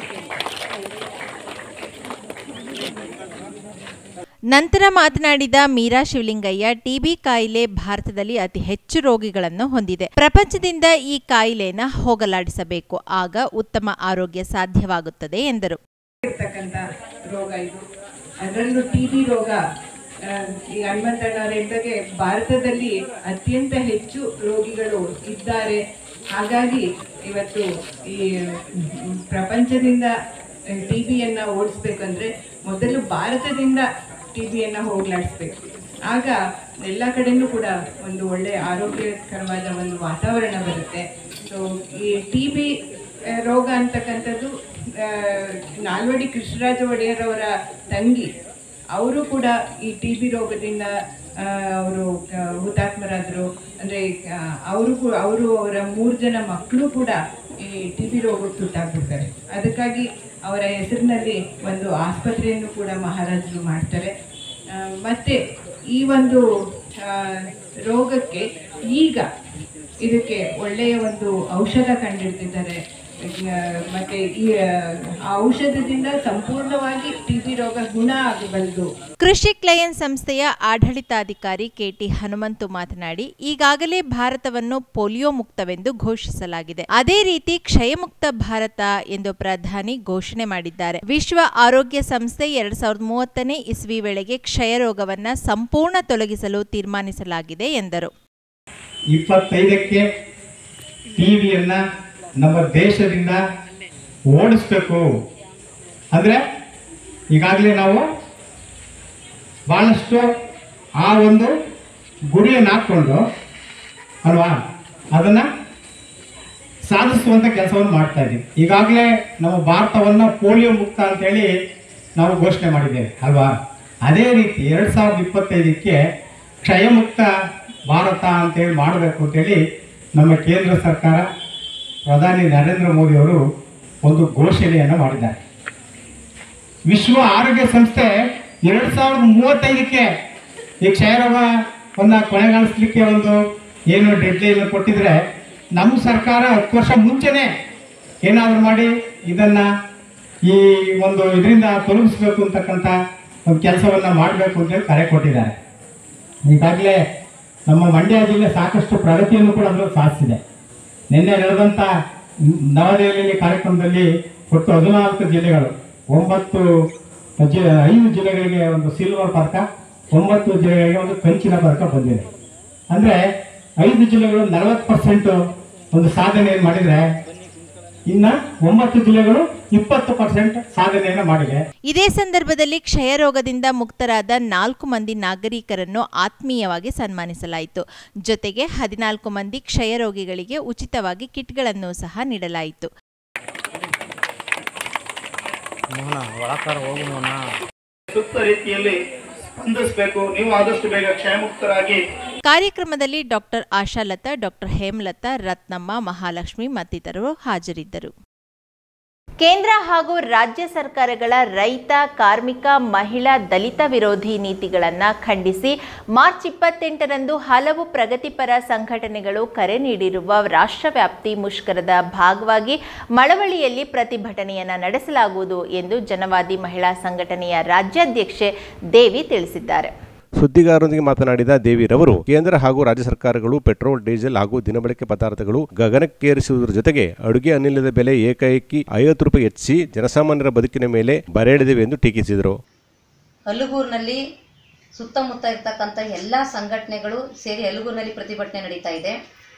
ನಂತರ ಮಾತನಾಡಿದ ಮೀರಾ ಶಿವಲಿಂಗಯ್ಯ ಟಿಬಿ ಕಾಯಿಲೆ ಭಾರತದಲ್ಲಿ ಅತಿ ಹೆಚ್ಚು ರೋಗಿಗಳನ್ನು ಹೊಂದಿದೆ ಪ್ರಪಂಚದಿಂದ ಈ ಕಾಯಿಲೆನ ಹೋಗಲಾಡಿಸಬೇಕು ಆಗ ಉತ್ತಮ ಆರೋಗ್ಯ ಸಾಧ್ಯವಾಗುತ್ತದೆ ಎಂದರು ಇರ್ತಕ್ಕಂಥ ರೋಗ ಇದು ಅದರಲ್ಲೂ ಟಿ ಬಿ ರೋಗ ಆ, ಈ ಹನುಮಂತಣ್ಣವ್ರು ಹೇಳ್ದಾಗೆ ಭಾರತದಲ್ಲಿ ಅತ್ಯಂತ ಹೆಚ್ಚು ರೋಗಿಗಳು ಇದ್ದಾರೆ ಹಾಗಾಗಿ ಇವತ್ತು ಈ ಮ್, ಪ್ರಪಂಚದಿಂದ ಟಿ ಬಿಯನ್ನು ಓಡಿಸ್ಬೇಕಂದ್ರೆ ಮೊದಲು ಭಾರತದಿಂದ ಟಿ ಬಿಯನ್ನು ಹೋಗ್ಲಾಡಿಸ್ಬೇಕು ಆಗ ಎಲ್ಲ ಕಡೆನೂ ಕೂಡ ಒಂದು ಒಳ್ಳೆ ಆರೋಗ್ಯಕರವಾದ ಒಂದು ವಾತಾವರಣ ಬರುತ್ತೆ ಸೊ ಈ ಟಿ ಬಿ ರೋಗ ಅಂತಕ್ಕಂಥದ್ದು ಆ, ನಾಲ್ವಡಿ ಕೃಷ್ಣರಾಜ ಒಡೆಯರ್ ಅವರ ತಂಗಿ ಅವರು ಕೂಡ ಈ ಟಿ ಬಿ ರೋಗದಿಂದ ಅವರು ಹುತಾತ್ಮರಾದರು ಅಂದರೆ ಅವರು ಅವರು ಅವರ ಮೂರು ಜನ ಮಕ್ಕಳು ಕೂಡ ಈ ಟಿ ಬಿ ರೋಗಕ್ಕೆ ತುತ್ತಾಗ್ಬಿಡ್ತಾರೆ ಅದಕ್ಕಾಗಿ ಅವರ ಹೆಸರಿನಲ್ಲಿ ಒಂದು ಆಸ್ಪತ್ರೆಯನ್ನು ಕೂಡ ಮಹಾರಾಜರು ಮಾಡ್ತಾರೆ ಆ, ಮತ್ತೆ ಈ ಒಂದು ಆ, ರೋಗಕ್ಕೆ ಈಗ ಇದಕ್ಕೆ ಒಳ್ಳೆಯ ಒಂದು ಔಷಧ ಕಂಡುಹಿಡಿದಿದ್ದಾರೆ ಆ, ಮತ್ತೆ ಈ ಆ ಔಷಧದಿಂದ ಸಂಪೂರ್ಣವಾಗಿ ಟಿ ಬಿ ರೋಗ ಗುಣ ಆಗಬಲ್ಲದು ಕೃಷಿ ಕ್ಲಯನ್ ಸಂಸ್ಥೆಯ ಆಡಳಿತಾಧಿಕಾರಿ ಕೆಟಿ ಹನುಮಂತು ಮಾತನಾಡಿ ಈಗಾಗಲೇ ಭಾರತವನ್ನು ಪೋಲಿಯೋ ಮುಕ್ತವೆಂದು ಘೋಷಿಸಲಾಗಿದೆ ಅದೇ ರೀತಿ ಕ್ಷಯಮುಕ್ತ ಭಾರತ ಎಂದು ಪ್ರಧಾನಿ ಘೋಷಣೆ ಮಾಡಿದ್ದಾರೆ ವಿಶ್ವ ಆರೋಗ್ಯ ಸಂಸ್ಥೆ ಎರಡ್ ಸಾವಿರದ ಮೂವತ್ತನೇ ಇಸ್ವಿ ವೇಳೆಗೆ ಕ್ಷಯ ರೋಗವನ್ನ ಸಂಪೂರ್ಣ ತೊಲಗಿಸಲು ತೀರ್ಮಾನಿಸಲಾಗಿದೆ ಎಂದರು ಇಪ್ಪತ್ತೈದಕ್ಕೆ ಟಿ ವಿಯನ್ನು ನಮ್ಮ ದೇಶದಿಂದ ಓಡಿಸ್ಬೇಕು ಅಂದರೆ ಈಗಾಗಲೇ ನಾವು ಭಾಳಷ್ಟು ಆ ಒಂದು ಗುರಿಯನ್ನು ಹಾಕ್ಕೊಂಡು ಅಲ್ವಾ ಅದನ್ನು ಸಾಧಿಸುವಂಥ ಕೆಲಸವನ್ನು ಮಾಡ್ತಾ ಇದ್ದೀವಿ ಈಗಾಗಲೇ ನಮ್ಮ ಭಾರತವನ್ನು ಪೋಲಿಯೋ ಮುಕ್ತ ಅಂತೇಳಿ ನಾವು ಘೋಷಣೆ ಮಾಡಿದ್ದೇವೆ ಅಲ್ವಾ ಅದೇ ರೀತಿ ಎರಡು ಸಾವಿರದ ಇಪ್ಪತ್ತೈದಕ್ಕೆ ಕ್ಷಯಮುಕ್ತ ಭಾರತ ಅಂತೇಳಿ ಮಾಡಬೇಕು ಅಂತೇಳಿ ನಮ್ಮ ಕೇಂದ್ರ ಸರ್ಕಾರ ಪ್ರಧಾನಿ ನರೇಂದ್ರ ಮೋದಿ ಅವರು ಒಂದು ಘೋಷಣೆಯನ್ನು ಮಾಡಿದ್ದಾರೆ ವಿಶ್ವ ಆರೋಗ್ಯ ಸಂಸ್ಥೆ ಎರಡು ಸಾವಿರದ ಮೂವತ್ತೈದಕ್ಕೆ ಈ ಕ್ಷಯರೋಗವನ್ನು ಕೊನೆಗಾಣಿಸ್ಲಿಕ್ಕೆ ಒಂದು ಏನು ಡೆಡ್ಲೈನ್ ಕೊಟ್ಟಿದ್ರೆ ನಮ್ಮ ಸರ್ಕಾರ ಹತ್ತು ವರ್ಷ ಮುಂಚೆನೇ ಏನಾದರೂ ಮಾಡಿ ಇದನ್ನು ಈ ಒಂದು ಇದರಿಂದ ತೊಲಗಿಸ್ಬೇಕು ಅಂತಕ್ಕಂಥ ಒಂದು ಕೆಲಸವನ್ನು ಮಾಡಬೇಕು ಅಂತೇಳಿ ಕರೆ ಕೊಟ್ಟಿದ್ದಾರೆ ಈಗಾಗಲೇ ನಮ್ಮ ಮಂಡ್ಯ ಜಿಲ್ಲೆ ಸಾಕಷ್ಟು ಪ್ರಗತಿಯನ್ನು ಕೂಡ ಅದರಲ್ಲಿ ಸಾಧಿಸಿದೆ ನಿನ್ನೆ ನಡೆದಂಥ ನವದೆಹಲಿಯಲ್ಲಿ ಕಾರ್ಯಕ್ರಮದಲ್ಲಿ ಒಟ್ಟು ಹದಿನಾಲ್ಕು ಜಿಲ್ಲೆಗಳು ಒಂಬತ್ತು ಜಿ ಐದು ಜಿಲ್ಲೆಗಳಿಗೆ ಒಂದು ಸಿಲ್ವರ್ ಪದಕ ಒಂಬತ್ತು ಜಿಲ್ಲೆಗಳಿಗೆ ಒಂದು ಕಂಚಿನ ಪದಕ ಬಂದಿದೆ ಅಂದರೆ ಐದು ಜಿಲ್ಲೆಗಳು ನಲವತ್ತು ಪರ್ಸೆಂಟ್ ಒಂದು ಸಾಧನೆಯನ್ನು ಮಾಡಿದರೆ ಇನ್ನು ಒಂಬತ್ತು ಜಿಲ್ಲೆಗಳು ಇಪ್ಪತ್ತು ಪರ್ಸೆಂಟ್ ಸಾಧನೆಯನ್ನು ಮಾಡಿವೆ ಇದೇ ಸಂದರ್ಭದಲ್ಲಿ ಕ್ಷಯ ರೋಗದಿಂದ ಮುಕ್ತರಾದ ನಾಲ್ಕು ಮಂದಿ ನಾಗರಿಕರನ್ನು ಆತ್ಮೀಯವಾಗಿ ಸನ್ಮಾನಿಸಲಾಯಿತು ಜೊತೆಗೆ ಹದಿನಾಲ್ಕು ಮಂದಿ ಕ್ಷಯ ರೋಗಿಗಳಿಗೆ ಉಚಿತವಾಗಿ ಕಿಟ್ಗಳನ್ನು ಸಹ ನೀಡಲಾಯಿತು ಸೂಕ್ತ ರೀತಿಯಲ್ಲಿ ಸ್ಪಂದಿಸಬೇಕು ನೀವು ಆದಷ್ಟು ಬೇಗ ಕ್ಷಯಮುಕ್ತರಾಗಿ ಕಾರ್ಯಕ್ರಮದಲ್ಲಿ ಡಾಕ್ಟರ್ ಆಶಾಲತಾ ಡಾಕ್ಟರ್ ಹೇಮಲತಾ ರತ್ನಮ್ಮ ಮಹಾಲಕ್ಷ್ಮಿ ಮತ್ತಿತರರು ಹಾಜರಿದ್ದರು ಕೇಂದ್ರ ಹಾಗೂ ರಾಜ್ಯ ಸರ್ಕಾರಗಳ ರೈತ ಕಾರ್ಮಿಕ ಮಹಿಳಾ ದಲಿತ ವಿರೋಧಿ ನೀತಿಗಳನ್ನು ಖಂಡಿಸಿ ಮಾರ್ಚ್ ಇಪ್ಪತ್ತೆಂಟರಂದು ಹಲವು ಪ್ರಗತಿಪರ ಸಂಘಟನೆಗಳು ಕರೆ ನೀಡಿರುವ ರಾಷ್ಟ್ರವ್ಯಾಪ್ತಿ ಮುಷ್ಕರದ ಭಾಗವಾಗಿ ಮಳವಳ್ಳಿಯಲ್ಲಿ ಪ್ರತಿಭಟನೆಯನ್ನು ನಡೆಸಲಾಗುವುದು ಎಂದು ಜನವಾದಿ ಮಹಿಳಾ ಸಂಘಟನೆಯ ರಾಜ್ಯಾಧ್ಯಕ್ಷೆ ದೇವಿ ತಿಳಿಸಿದ್ದಾರೆ ಸುದ್ದಿಗಾರರೊಂದಿಗೆ ಮಾತನಾಡಿದ ದೇವಿರವರು ಕೇಂದ್ರ ಹಾಗೂ ರಾಜ್ಯ ಸರ್ಕಾರಗಳು ಪೆಟ್ರೋಲ್ ಡೀಸೆಲ್ ಹಾಗೂ ದಿನಬಳಕೆ ಪದಾರ್ಥಗಳು ಗಗನಕ್ಕೇರಿಸುವುದರ ಜೊತೆಗೆ ಅಡುಗೆ ಅನಿಲದ ಬೆಲೆ ಏಕಾಏಕಿ ಐವತ್ತು ರೂಪಾಯಿ ಹೆಚ್ಚಿಸಿ ಜನಸಾಮಾನ್ಯರ ಬದುಕಿನ ಮೇಲೆ ಬರೆಳೆದಿವೆ ಎಂದು ಟೀಕಿಸಿದರು ಹಲಗೂರಿನಲ್ಲಿ ಸುತ್ತಮುತ್ತ ಇರ್ತಕ್ಕಂಥ ಎಲ್ಲ ಸಂಘಟನೆಗಳು ಸೇರಿ ಹಲಗೂರಿನಲ್ಲಿ ಪ್ರತಿಭಟನೆ ನಡೀತಾ ಇದೆ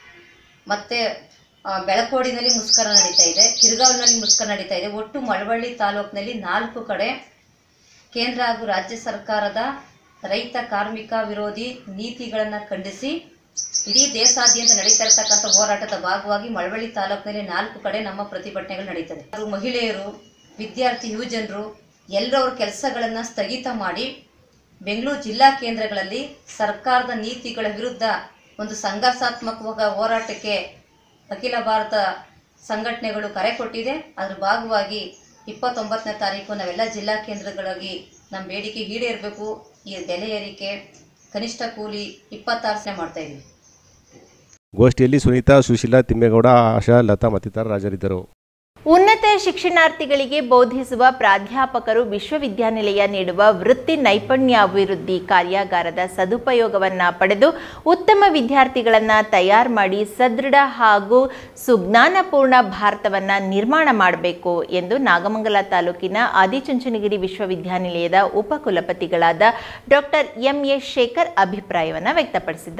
ಮತ್ತು ಬೆಳಕೋಡಿನಲ್ಲಿ ಮುಷ್ಕರ ನಡೀತಾ ಇದೆ ಕಿರ್ಗಾವ್ನಲ್ಲಿ ಮುಷ್ಕರ ನಡೀತಾ ಇದೆ ಒಟ್ಟು ಮಳವಳ್ಳಿ ತಾಲೂಕಿನಲ್ಲಿ ನಾಲ್ಕು ಕಡೆ ಕೇಂದ್ರ ಹಾಗೂ ರಾಜ್ಯ ಸರ್ಕಾರದ ರೈತ ಕಾರ್ಮಿಕ ವಿರೋಧಿ ನೀತಿಗಳನ್ನು ಖಂಡಿಸಿ ಇಡೀ ದೇಶಾದ್ಯಂತ ನಡೀತಾ ಇರತಕ್ಕಂಥ ಹೋರಾಟದ ಭಾಗವಾಗಿ ಮಳವಳ್ಳಿ ತಾಲೂಕಿನಲ್ಲಿ ನಾಲ್ಕು ಕಡೆ ನಮ್ಮ ಪ್ರತಿಭಟನೆಗಳು ನಡೀತದೆ ಅದು ಮಹಿಳೆಯರು ವಿದ್ಯಾರ್ಥಿ ಯುವಜನರು ಎಲ್ಲರೂ ಅವ್ರ ಕೆಲಸಗಳನ್ನು ಸ್ಥಗಿತ ಮಾಡಿ ಬೆಂಗಳೂರು ಜಿಲ್ಲಾ ಕೇಂದ್ರಗಳಲ್ಲಿ ಸರ್ಕಾರದ ನೀತಿಗಳ ವಿರುದ್ಧ ಒಂದು ಸಂಘರ್ಷಾತ್ಮಕವಾದ ಹೋರಾಟಕ್ಕೆ ಅಖಿಲ ಭಾರತ ಸಂಘಟನೆಗಳು ಕರೆ ಕೊಟ್ಟಿದೆ ಅದ್ರ ಭಾಗವಾಗಿ ಇಪ್ಪತ್ತೊಂಬತ್ತನೇ ತಾರೀಕು ನಾವೆಲ್ಲ ಜಿಲ್ಲಾ ಕೇಂದ್ರಗಳಾಗಿ ನಮ್ಮ ಬೇಡಿಕೆ ಈಡೇರಬೇಕು ಈ ಬೆಲೆ ಏರಿಕೆ ಕನಿಷ್ಠ ಕೂಲಿ ಇಪ್ಪತ್ತಾರು ಮಾಡ್ತಾ ಇದ್ದೀವಿ ಗೋಷ್ಠಿಯಲ್ಲಿ ಸುನೀತಾ ಸುಶೀಲಾ ತಿಮ್ಮೇಗೌಡ ಆಶಾ ಲತಾ ಮತ್ತಿತರರು ಹಾಜರಿದ್ದರು ಉನ್ನತ ಶಿಕ್ಷಣಾರ್ಥಿಗಳಿಗೆ ಬೋಧಿಸುವ ಪ್ರಾಧ್ಯಾಪಕರು ವಿಶ್ವವಿದ್ಯಾನಿಲಯ ನೀಡುವ ವೃತ್ತಿ ನೈಪುಣ್ಯಾಭಿವೃದ್ಧಿ ಕಾರ್ಯಾಗಾರದ ಸದುಪಯೋಗವನ್ನು ಪಡೆದು ಉತ್ತಮ ವಿದ್ಯಾರ್ಥಿಗಳನ್ನು ತಯಾರು ಮಾಡಿ ಸದೃಢ ಹಾಗೂ ಸುಜ್ಞಾನಪೂರ್ಣ ಭಾರತವನ್ನು ನಿರ್ಮಾಣ ಮಾಡಬೇಕು ಎಂದು ನಾಗಮಂಗಲ ತಾಲೂಕಿನ ಆದಿಚುಂಚನಗಿರಿ ವಿಶ್ವವಿದ್ಯಾನಿಲಯದ ಉಪಕುಲಪತಿಗಳಾದ ಡಾಕ್ಟರ್ ಎಂ ಎ ಶೇಖರ್ ಅಭಿಪ್ರಾಯವನ್ನು ವ್ಯಕ್ತಪಡಿಸಿದ್ದಾರೆ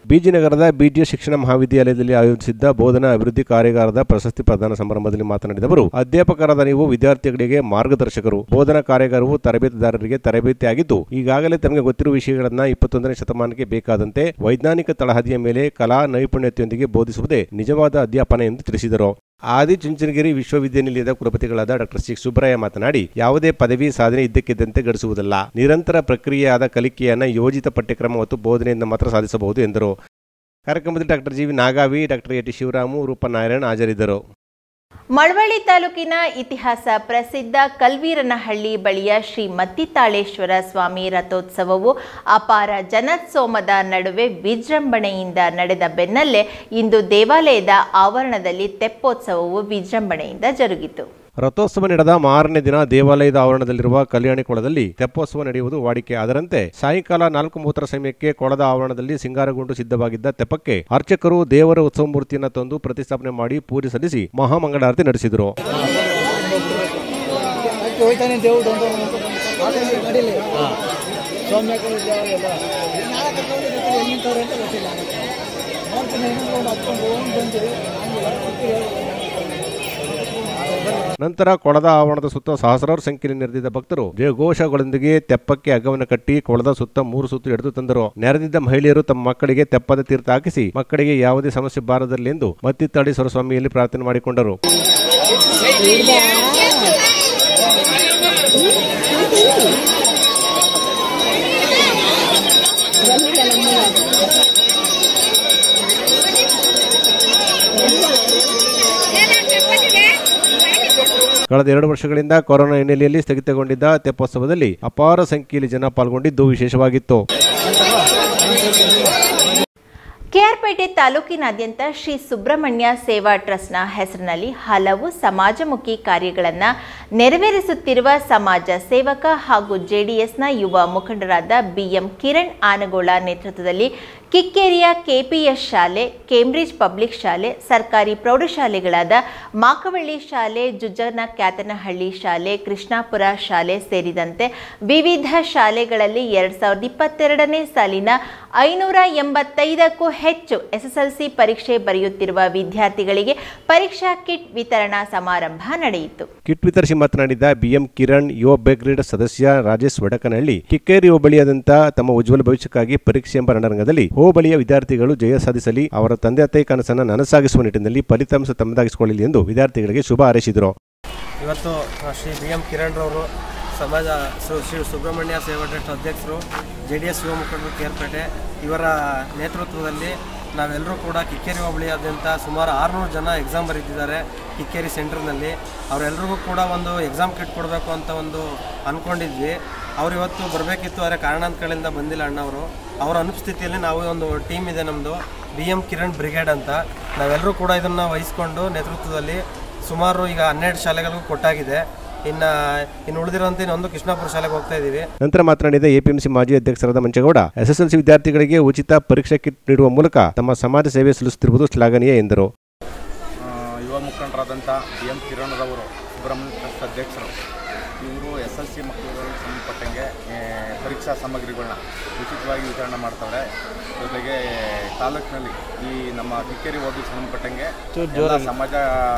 ಬಿಜಿನಗರದ ಬಿಜಿಎಸ್ ಶಿಕ್ಷಣ ಮಹಾವಿದ್ಯಾಲಯದಲ್ಲಿ ಆಯೋಜಿಸಿದ್ದ ಬೋಧನಾ ಅಭಿವೃದ್ಧಿ ಕಾರ್ಯಾಗಾರದ ಪ್ರಶಸ್ತಿ ಪ್ರದಾನ ಸಮಾರಂಭದಲ್ಲಿ ಮಾತನಾಡಿದ ಅವರು ಅಧ್ಯಾಪಕರಾದ ನೀವು ವಿದ್ಯಾರ್ಥಿಗಳಿಗೆ ಮಾರ್ಗದರ್ಶಕರು ಬೋಧನಾ ಕಾರ್ಯಾಗಾರವು ತರಬೇತುದಾರರಿಗೆ ತರಬೇತಿ ಆಗಿದ್ದು ಈಗಾಗಲೇ ತಮಗೆ ಗೊತ್ತಿರುವ ವಿಷಯಗಳನ್ನ ಇಪ್ಪತ್ತೊಂದನೇ ಶತಮಾನಕ್ಕೆ ಬೇಕಾದಂತೆ ವೈಜ್ಞಾನಿಕ ತಳಹದಿಯ ಮೇಲೆ ಕಲಾ ನೈಪುಣ್ಯತೆಯೊಂದಿಗೆ ಬೋಧಿಸುವುದೇ ನಿಜವಾದ ಅಧ್ಯಾಪನ ಎಂದು ತಿಳಿಸಿದರು ಆದಿಚುಂಚನಗಿರಿ ವಿಶ್ವವಿದ್ಯಾನಿಲಯದ ಕುಲಪತಿಗಳಾದ ಡಾಕ್ಟರ್ ಸಿ ಸುಬ್ರಾಯ ಮಾತನಾಡಿ ಯಾವುದೇ ಪದವಿ ಸಾಧನೆ ಇದ್ದಕ್ಕಿದ್ದಂತೆ ಗಳಿಸುವುದಲ್ಲ ನಿರಂತರ ಪ್ರಕ್ರಿಯೆಯಾದ ಕಲಿಕೆಯನ್ನ ಯೋಜಿತ ಪಠ್ಯಕ್ರಮ ಮತ್ತು ಬೋಧನೆಯಿಂದ ಮಾತ್ರ ಸಾಧಿಸಬಹುದು ಎಂದರು ಕಾರ್ಯಕ್ರಮದಲ್ಲಿ doctor G V Nagavi doctor A T Shivaramu Roopanarayan ಹಾಜರಿದ್ದರು ಮಳವಳ್ಳಿ ತಾಲೂಕಿನ ಇತಿಹಾಸ ಪ್ರಸಿದ್ಧ ಕಲ್ವೀರನಹಳ್ಳಿ ಬಳಿಯ ಶ್ರೀ ಮತ್ತಿತಾಳೇಶ್ವರ ಸ್ವಾಮಿ ರಥೋತ್ಸವವು ಅಪಾರ ಜನೋತ್ಸವದ ನಡುವೆ ವಿಜೃಂಭಣೆಯಿಂದ ನಡೆದ ಬೆನ್ನಲ್ಲೇ ಇಂದು ದೇವಾಲಯದ ಆವರಣದಲ್ಲಿ ತೆಪ್ಪೋತ್ಸವವು ವಿಜೃಂಭಣೆಯಿಂದ ಜರುಗಿತು ರಥೋತ್ಸವ ನಡೆದ ಮಾರನೇ ದಿನ ದೇವಾಲಯದ ಆವರಣದಲ್ಲಿರುವ ಕಲ್ಯಾಣಿ ಕೊಳದಲ್ಲಿ ತೆಪ್ಪೋತ್ಸವ ನಡೆಯುವುದು ವಾಡಿಕೆ ಅದರಂತೆ ಸಾಯಂಕಾಲ ನಾಲ್ಕು ಮೂವತ್ತರ ಸಮಯಕ್ಕೆ ಕೊಳದ ಆವರಣದಲ್ಲಿ ಸಿಂಗಾರಗೊಂಡು ಸಿದ್ಧವಾಗಿದ್ದ ತೆಪ್ಪಕ್ಕೆ ಅರ್ಚಕರು ದೇವರ ಉತ್ಸವ ಮೂರ್ತಿಯನ್ನು ತಂದು ಪ್ರತಿಷ್ಠಾಪನೆ ಮಾಡಿ ಪೂಜೆ ಸಲ್ಲಿಸಿ ಮಹಾಮಂಗಳಾರತಿ ನಡೆಸಿದರು ಹೋಯ್ತಾನೆ ದೇವ್ರು ನಡೀಲಿ ಸೌಮ್ಯ ಹೆಂಗಿಂತವ್ರೆ ಅಂತ ಗೊತ್ತಿಲ್ಲ ನೋಡ್ತೀನಿ ಹೆಂಗೆ ಹತ್ಕೊಂಡು ಬಂದು ನಂತರ ಕೊಳದ ಆವರಣದ ಸುತ್ತ ಸಹಸ್ರಾರು ಸಂಖ್ಯೆಯಲ್ಲಿ ನೆರೆದಿದ್ದ ಭಕ್ತರು ಜಯಘೋಷಗಳೊಂದಿಗೆ ತೆಪ್ಪಕ್ಕೆ ಹಗ್ಗವನ್ನು ಕಟ್ಟಿ ಕೊಳದ ಸುತ್ತ ಮೂರು ಸುತ್ತು ಎಳೆದು ತಂದರು ನೆರೆದಿದ್ದ ಮಹಿಳೆಯರು ತಮ್ಮ ಮಕ್ಕಳಿಗೆ ತೆಪ್ಪದ ತೀರ್ಥ ಹಾಕಿಸಿ ಮಕ್ಕಳಿಗೆ ಯಾವುದೇ ಸಮಸ್ಯೆ ಬಾರದಿರಲಿ ಎಂದು ಮತ್ತಿತ್ತಾಳೇಶ್ವರ ಸ್ವಾಮಿಯಲ್ಲಿ ಪ್ರಾರ್ಥನೆ ಮಾಡಿಕೊಂಡರು ಕಳೆದ ಎರಡು ವರ್ಷಗಳಿಂದ ಕೊರೋನಾ ಹಿನ್ನೆಲೆಯಲ್ಲಿ ಸ್ಥಗಿತಗೊಂಡಿದ್ದ ತೆಪ್ಪೋತ್ಸವದಲ್ಲಿ ಅಪಾರ ಸಂಖ್ಯೆಯಲ್ಲಿ ಜನ ಪಾಲ್ಗೊಂಡಿದ್ದು ವಿಶೇಷವಾಗಿತ್ತು ಕೆಆರ್ಪೇಟೆ ತಾಲೂಕಿನಾದ್ಯಂತ ಶ್ರೀ ಸುಬ್ರಹ್ಮಣ್ಯ ಸೇವಾ ಟ್ರಸ್ಟ್ನ ಹೆಸರಿನಲ್ಲಿ ಹಲವು ಸಮಾಜಮುಖಿ ಕಾರ್ಯಗಳನ್ನು ನೆರವೇರಿಸುತ್ತಿರುವ ಸಮಾಜ ಸೇವಕ ಹಾಗೂ ಜೆಡಿಎಸ್ನ ಯುವ ಮುಖಂಡರಾದ ಬಿಎಂ ಕಿರಣ್ ಆನಗೋಳ ನೇತೃತ್ವದಲ್ಲಿ ಕಿಕ್ಕೇರಿಯ ಕೆಪಿಎಸ್ ಶಾಲೆ ಕೇಂಬ್ರಿಡ್ಜ್ ಪಬ್ಲಿಕ್ ಶಾಲೆ ಸರ್ಕಾರಿ ಪ್ರೌಢಶಾಲೆಗಳಾದ ಮಾಕವಳ್ಳಿ ಶಾಲೆ ಜುಜ್ಜನ ಕ್ಯಾತನಹಳ್ಳಿ ಶಾಲೆ ಕೃಷ್ಣಾಪುರ ಶಾಲೆ ಸೇರಿದಂತೆ ವಿವಿಧ ಶಾಲೆಗಳಲ್ಲಿ ಎರಡ್ ಸಾವಿರದ ಇಪ್ಪತ್ತೆರಡನೇ ಸಾಲಿನ ಐನೂರ ಎಂಬತ್ತೈದಕ್ಕೂ ಹೆಚ್ಚು ಎಸ್ಎಸ್ಎಲ್ಸಿ ಪರೀಕ್ಷೆ ಬರೆಯುತ್ತಿರುವ ವಿದ್ಯಾರ್ಥಿಗಳಿಗೆ ಪರೀಕ್ಷಾ ಕಿಟ್ ವಿತರಣಾ ಸಮಾರಂಭ ನಡೆಯಿತು ಕಿಟ್ ವಿತರಿಸಿ ಮಾತನಾಡಿದ ಬಿಎಂ ಕಿರಣ್ ಯುವ ಬ್ರಿಗೇಡ್ ಸದಸ್ಯ ರಾಜೇಶ್ ವಡಕನಹಳ್ಳಿ ಕಿಕ್ಕೇರಿ ಹೋಬಳಿಯಾದಂಥ ತಮ್ಮ ಉಜ್ವಲ ಭವಿಷ್ಯಕ್ಕಾಗಿ ಪರೀಕ್ಷೆ ಎಂಬ ರಣರಂಗದಲ್ಲಿ ಹೋಬಳಿಯ ವಿದ್ಯಾರ್ಥಿಗಳು ಜಯ ಸಾಧಿಸಲಿ ಅವರ ತಂದೆ ತಾಯಿ ಕನಸನ್ನು ನನಸಾಗಿಸುವ ನಿಟ್ಟಿನಲ್ಲಿ ಫಲಿತಾಂಶ ತಮ್ಮದಾಗಿಸಿಕೊಳ್ಳಲಿ ಎಂದು ವಿದ್ಯಾರ್ಥಿಗಳಿಗೆ ಶುಭ ಹಾರೈಸಿದರು ಇವತ್ತು ಶ್ರೀ ಬಿ ಎಂ ಕಿರಣ್ ರವರು ಸಮಾಜ ಸು- ಶ್ರೀ ಸುಬ್ರಹ್ಮಣ್ಯ ಸೇವಾ ಟ್ರಸ್ಟ್ ಅಧ್ಯಕ್ಷರು ಜೆ ಡಿ ಎಸ್ ಯುವ ಮುಖಂಡರು ಕೇರ್ಪೇಟೆ ಇವರ ನೇತೃತ್ವದಲ್ಲಿ ನಾವೆಲ್ಲರೂ ಕೂಡ ಕಿಕ್ಕೇರಿ ಹೋಬಳಿಯಾದ್ಯಂತ ಸುಮಾರು ಆರುನೂರು ಜನ ಎಕ್ಸಾಮ್ ಬರೀತಿದ್ದಾರೆ ಕಿಕ್ಕೇರಿ ಸೆಂಟರ್ನಲ್ಲಿ ಅವರೆಲ್ಲರಿಗೂ ಕೂಡ ಒಂದು ಎಕ್ಸಾಮ್ ಕಿಟ್ ಕೊಡಬೇಕು ಅಂತ ಒಂದು ಅಂದ್ಕೊಂಡಿದ್ವಿ ಅವ್ರು ಇವತ್ತು ಬರಬೇಕಿತ್ತು ಆದರೆ ಕಾರಣಾಂತರಗಳಿಂದ ಬಂದಿಲ್ಲ ಅಣ್ಣವರು ಅವರ ಅನುಪಸ್ಥಿತಿಯಲ್ಲಿ ನಾವು ಒಂದು ಟೀಮ್ ಇದೆ ನಮ್ಮದು ಬಿ ಎಂ ಕಿರಣ್ ಬ್ರಿಗೇಡ್ ಅಂತ ನಾವೆಲ್ಲರೂ ಕೂಡ ಇದನ್ನು ವಹಿಸ್ಕೊಂಡು ನೇತೃತ್ವದಲ್ಲಿ ಸುಮಾರು ಈಗ ಹನ್ನೆರಡು ಶಾಲೆಗಳಿಗೂ ಕೊಟ್ಟಾಗಿದೆ ಇನ್ನು ಇನ್ನು ಉಳಿದಿರುವಂಥ ಇನ್ನೊಂದು ಕೃಷ್ಣಾಪುರ ಶಾಲೆಗೆ ಹೋಗ್ತಾ ಇದ್ದೀವಿ ನಂತರ ಮಾತನಾಡಿದ ಎಪಿಎಂಸಿ ಮಾಜಿ ಅಧ್ಯಕ್ಷರಾದ ಮಂಚಗೌಡ ಎಸ್ಎಸ್ಎಲ್ಸಿ ವಿದ್ಯಾರ್ಥಿಗಳಿಗೆ ಉಚಿತ ಪರೀಕ್ಷಾ ಕಿಟ್ ನೀಡುವ ಮೂಲಕ ತಮ್ಮ ಸಮಾಜ ಸೇವೆ ಸಲ್ಲಿಸುತ್ತಿರುವುದು ಶ್ಲಾಘನೀಯ ಎಂದರು ಯುವ ಮುಖಂಡರಾದಂಥ ಬಿ ಎಂ ಕಿರಣರವರು ಸುಬ್ರಹ್ಮಣ್ಯ ಟ್ರಸ್ಟ್ ಅಧ್ಯಕ್ಷರು ಇವರು ಎಸ್ ಎಲ್ ಸಿ ಮಕ್ಕಳುಗಳಿಗೆ ಸಂಬಂಧಪಟ್ಟಂಗೆ ಏ, ಪರೀಕ್ಷಾ ಸಾಮಗ್ರಿಗಳನ್ನ ಉಚಿತವಾಗಿ ವಿತರಣೆ ಮಾಡ್ತಾರೆ ಜೊತೆಗೆ ತಾಲೂಕಿನಲ್ಲಿ ಈ ನಮ್ಮ ಕಿಕ್ಕೇರಿ ಹೋಬಳಿಗೆ ಸಂಬಂಧಪಟ್ಟಂಗೆ ಚೂರು ಎಲ್ಲ ಜೋರಾಗಿ. ಸಮಾಜ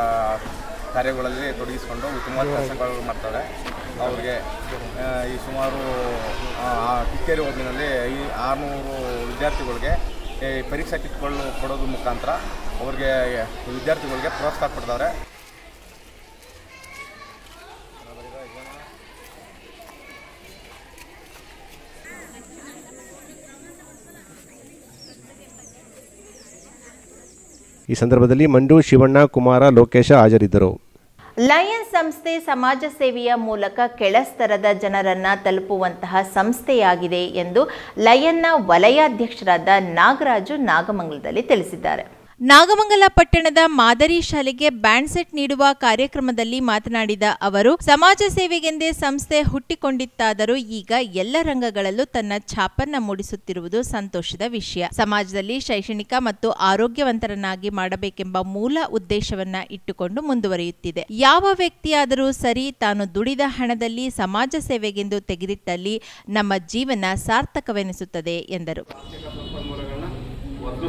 ಕಾರ್ಯಗಳಲ್ಲಿ ತೊಡಗಿಸಿಕೊಂಡು ಉತ್ತಮವಾದ ಕೆಲಸಗಳು ಮಾಡ್ತಾರೆ ಅವ್ರಿಗೆ ಆ, ಈ ಸುಮಾರು ಆ, ಆ ಕಿಕ್ಕೇರಿ ಹೋಬಳಿನಲ್ಲಿ ಈ ಆರುನೂರು ವಿದ್ಯಾರ್ಥಿಗಳಿಗೆ ಈ ಪರೀಕ್ಷಾ ಕಿಟ್ಗಳು ಕೊಡೋದ್ರ ಮುಖಾಂತರ ಅವ್ರಿಗೆ ವಿದ್ಯಾರ್ಥಿಗಳಿಗೆ ಪ್ರೋತ್ಸಾಹ ಕೊಡ್ತಾರೆ ಈ ಸಂದರ್ಭದಲ್ಲಿ ಮಂಡು ಶಿವಣ್ಣ ಕುಮಾರ ಲೋಕೇಶ ಹಾಜರಿದ್ದರು ಲಯನ್ ಸಂಸ್ಥೆ ಸಮಾಜ ಸೇವೆಯ ಮೂಲಕ ಕೆಳಸ್ತರದ ಜನರನ್ನ ತಲುಪುವಂತಹ ಸಂಸ್ಥೆಯಾಗಿದೆ ಎಂದು ಲಯನ್ನ ವಲಯಾಧ್ಯಕ್ಷರಾದ ನಾಗರಾಜು ನಾಗಮಂಗಲದಲ್ಲಿ ತಿಳಿಸಿದ್ದಾರೆ ನಾಗಮಂಗಲ ಪಟ್ಟಣದ ಮಾದರಿ ಶಾಲೆಗೆ ಬ್ಯಾಂಡ್ ಸೆಟ್ ನೀಡುವ ಕಾರ್ಯಕ್ರಮದಲ್ಲಿ ಮಾತನಾಡಿದ ಅವರು ಸಮಾಜ ಸೇವೆಗೆಂದೇ ಸಂಸ್ಥೆ ಹುಟ್ಟಿಕೊಂಡಿತ್ತಾದರೂ ಈಗ ಎಲ್ಲ ರಂಗಗಳಲ್ಲೂ ತನ್ನ ಛಾಪನ್ನ ಮೂಡಿಸುತ್ತಿರುವುದು ಸಂತೋಷದ ವಿಷಯ ಸಮಾಜದಲ್ಲಿ ಶೈಕ್ಷಣಿಕ ಮತ್ತು ಆರೋಗ್ಯವಂತರನ್ನಾಗಿ ಮಾಡಬೇಕೆಂಬ ಮೂಲ ಉದ್ದೇಶವನ್ನ ಇಟ್ಟುಕೊಂಡು ಮುಂದುವರಿಯುತ್ತಿದೆ ಯಾವ ವ್ಯಕ್ತಿಯಾದರೂ ಸರಿ ತಾನು ದುಡಿದ ಹಣದಲ್ಲಿ ಸಮಾಜ ಸೇವೆಗೆಂದು ತೆಗೆದಿಟ್ಟಲ್ಲಿ ನಮ್ಮ ಜೀವನ ಸಾರ್ಥಕವೆನಿಸುತ್ತದೆ ಎಂದರು ಸಂಪನ್ಮೂಲಗಳನ್ನ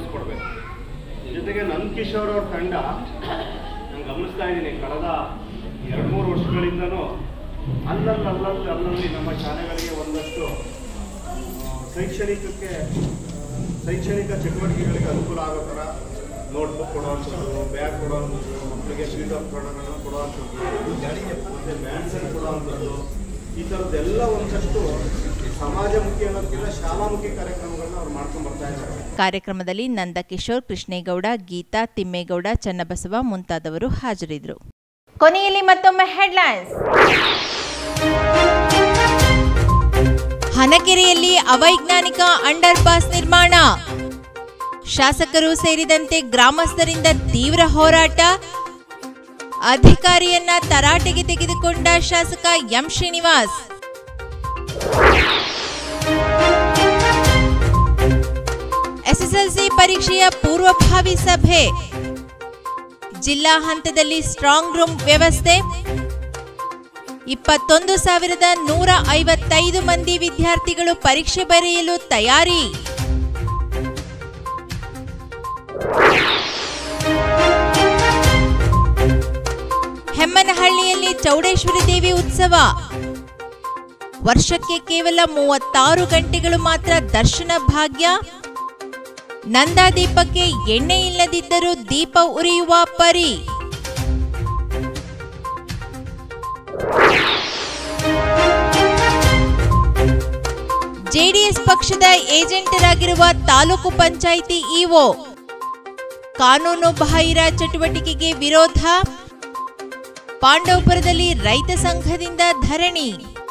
ಜೊತೆಗೆ ನಂದಕಿಶೋರ್ ಅವ್ರ ತಂಡ ನಾನು ಗಮನಿಸ್ತಾ ಇದ್ದೀನಿ ಕಳೆದ ಎರಡು ಮೂರು ವರ್ಷಗಳಿಂದನೂ ಅಲ್ಲಲ್ಲಿ ಅಲ್ಲಲ್ಲಿ ಅಲ್ಲಲ್ಲಿ ನಮ್ಮ ಶಾಲೆಗಳಿಗೆ ಒಂದಷ್ಟು ಆ, ಶೈಕ್ಷಣಿಕಕ್ಕೆ ಶೈಕ್ಷಣಿಕ ಚಟುವಟಿಕೆಗಳಿಗೆ ಅನುಕೂಲ ಆಗೋ ಥರ ನೋಟ್ಬುಕ್ ಕೊಡುವಂಥದ್ದು ಬ್ಯಾಗ್ ಕೊಡುವಂಥದ್ದು ಮಕ್ಕಳಿಗೆ ಶೀಟ್ ಉಪಕರಣಗಳನ್ನು ಕೊಡುವಂಥದ್ದು ಮತ್ತು ಬ್ಯಾನ್ಸನ್ನು ಕೊಡುವಂಥದ್ದು ಈ ಥರದ್ದೆಲ್ಲ ಒಂದಷ್ಟು ಸಮಾಜಮುಖಿ ಅನ್ನೋದಕ್ಕಿಂತ ಶಾಲಾಮುಖಿ ಕಾರ್ಯಕ್ರಮಗಳನ್ನ ಅವ್ರು ಮಾಡ್ಕೊಂಡು ಬರ್ತಾ ಇದ್ದಾರೆ ಕಾರ್ಯಕ್ರಮದಲ್ಲಿ ನಂದಕಿಶೋರ್ ಕೃಷ್ಣೇಗೌಡ ಗೀತಾ ತಿಮ್ಮೇಗೌಡ ಚನ್ನಬಸವ ಮುಂತಾದವರು ಹಾಜರಿದ್ದರು ಕೊನೆಯಲ್ಲಿ ಮತ್ತೊಮ್ಮೆ ಹೆಡ್ಲೈನ್ಸ್ ಹನಕೆರೆಯಲ್ಲಿ ಅವೈಜ್ಞಾನಿಕ ಅಂಡರ್ ಪಾಸ್ ನಿರ್ಮಾಣ ಶಾಸಕರು ಸೇರಿದಂತೆ ಗ್ರಾಮಸ್ಥರಿಂದ ತೀವ್ರ ಹೋರಾಟ ಅಧಿಕಾರಿಯನ್ನ ತರಾಟೆಗೆ ತೆಗೆದುಕೊಂಡ ಶಾಸಕ ಎಂ ಶ್ರೀನಿವಾಸ್ ಎಸ್ಎಸ್ಎಲ್ಸಿ ಪರೀಕ್ಷೆಯ ಪೂರ್ವಭಾವಿ ಸಭೆ ಜಿಲ್ಲಾ ಹಂತದಲ್ಲಿ ಸ್ಟ್ರಾಂಗ್ ರೂಮ್ ವ್ಯವಸ್ಥೆ ಇಪ್ಪತ್ತೊಂದು ಸಾವಿರದ ನೂರ ಐವತ್ತೈದು ಮಂದಿ ವಿದ್ಯಾರ್ಥಿಗಳು ಪರೀಕ್ಷೆ ಬರೆಯಲು ತಯಾರಿ ಹೆಮ್ಮನಹಳ್ಳಿಯಲ್ಲಿ ಚೌಡೇಶ್ವರಿ ದೇವಿ ಉತ್ಸವ ವರ್ಷಕ್ಕೆ ಕೇವಲ ಮೂವತ್ತಾರು ಗಂಟೆಗಳು ಮಾತ್ರ ದರ್ಶನ ಭಾಗ್ಯ ನಂದಾದೀಪಕ್ಕೆ ಎಣ್ಣೆ ಇಲ್ಲದಿದ್ದರೂ ದೀಪ ಉರಿಯುವ ಪರಿ ಜೆಡಿಎಸ್ ಪಕ್ಷದ ಏಜೆಂಟರಾಗಿರುವ ತಾಲೂಕು ಪಂಚಾಯಿತಿ ಇಒ ಕಾನೂನು ಬಾಹಿರ ಚಟುವಟಿಕೆಗೆ ವಿರೋಧ ಪಾಂಡವಪುರದಲ್ಲಿ ರೈತ ಸಂಘದಿಂದ ಧರಣಿ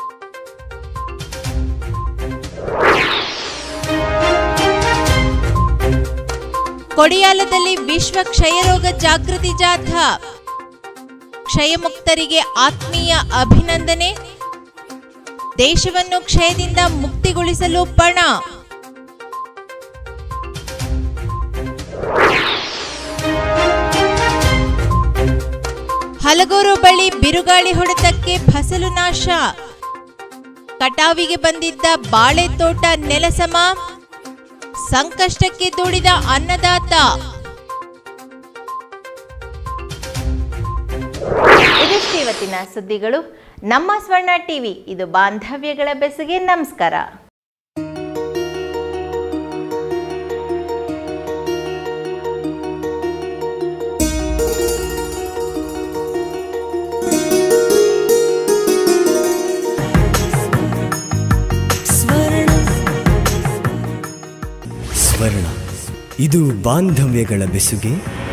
ಕೊಡಿಯಾಲದಲ್ಲಿ ವಿಶ್ವ ಕ್ಷಯರೋಗ ಜಾಗೃತಿ ಜಾಥಾ ಕ್ಷಯಮುಕ್ತರಿಗೆ ಆತ್ಮೀಯ ಅಭಿನಂದನೆ ದೇಶವನ್ನು ಕ್ಷಯದಿಂದ ಮುಕ್ತಿಗೊಳಿಸಲು ಪಣ ಹಲಗೂರು ಬಳಿ ಬಿರುಗಾಳಿ ಹೊಡೆತಕ್ಕೆ ಫಸಲು ನಾಶ ಕಟಾವಿಗೆ ಬಂದಿದ್ದ ಬಾಳೆ ತೋಟ ನೆಲಸಮ ಸಂಕಷ್ಟಕ್ಕೆ ದುಡಿದ ಅನ್ನದಾತ ಇದಿಷ್ಟು ಇವತ್ತಿನ ಸುದ್ದಿಗಳು ನಮ್ಮ ಸ್ವರ್ಣ ಟಿವಿ ಇದು ಬಾಂಧವ್ಯಗಳ ಬೆಸುಗೆ ನಮಸ್ಕಾರ ಸ್ವರ್ಣ ಇದು ಬಾಂಧವ್ಯಗಳ ಬೆಸುಗೆ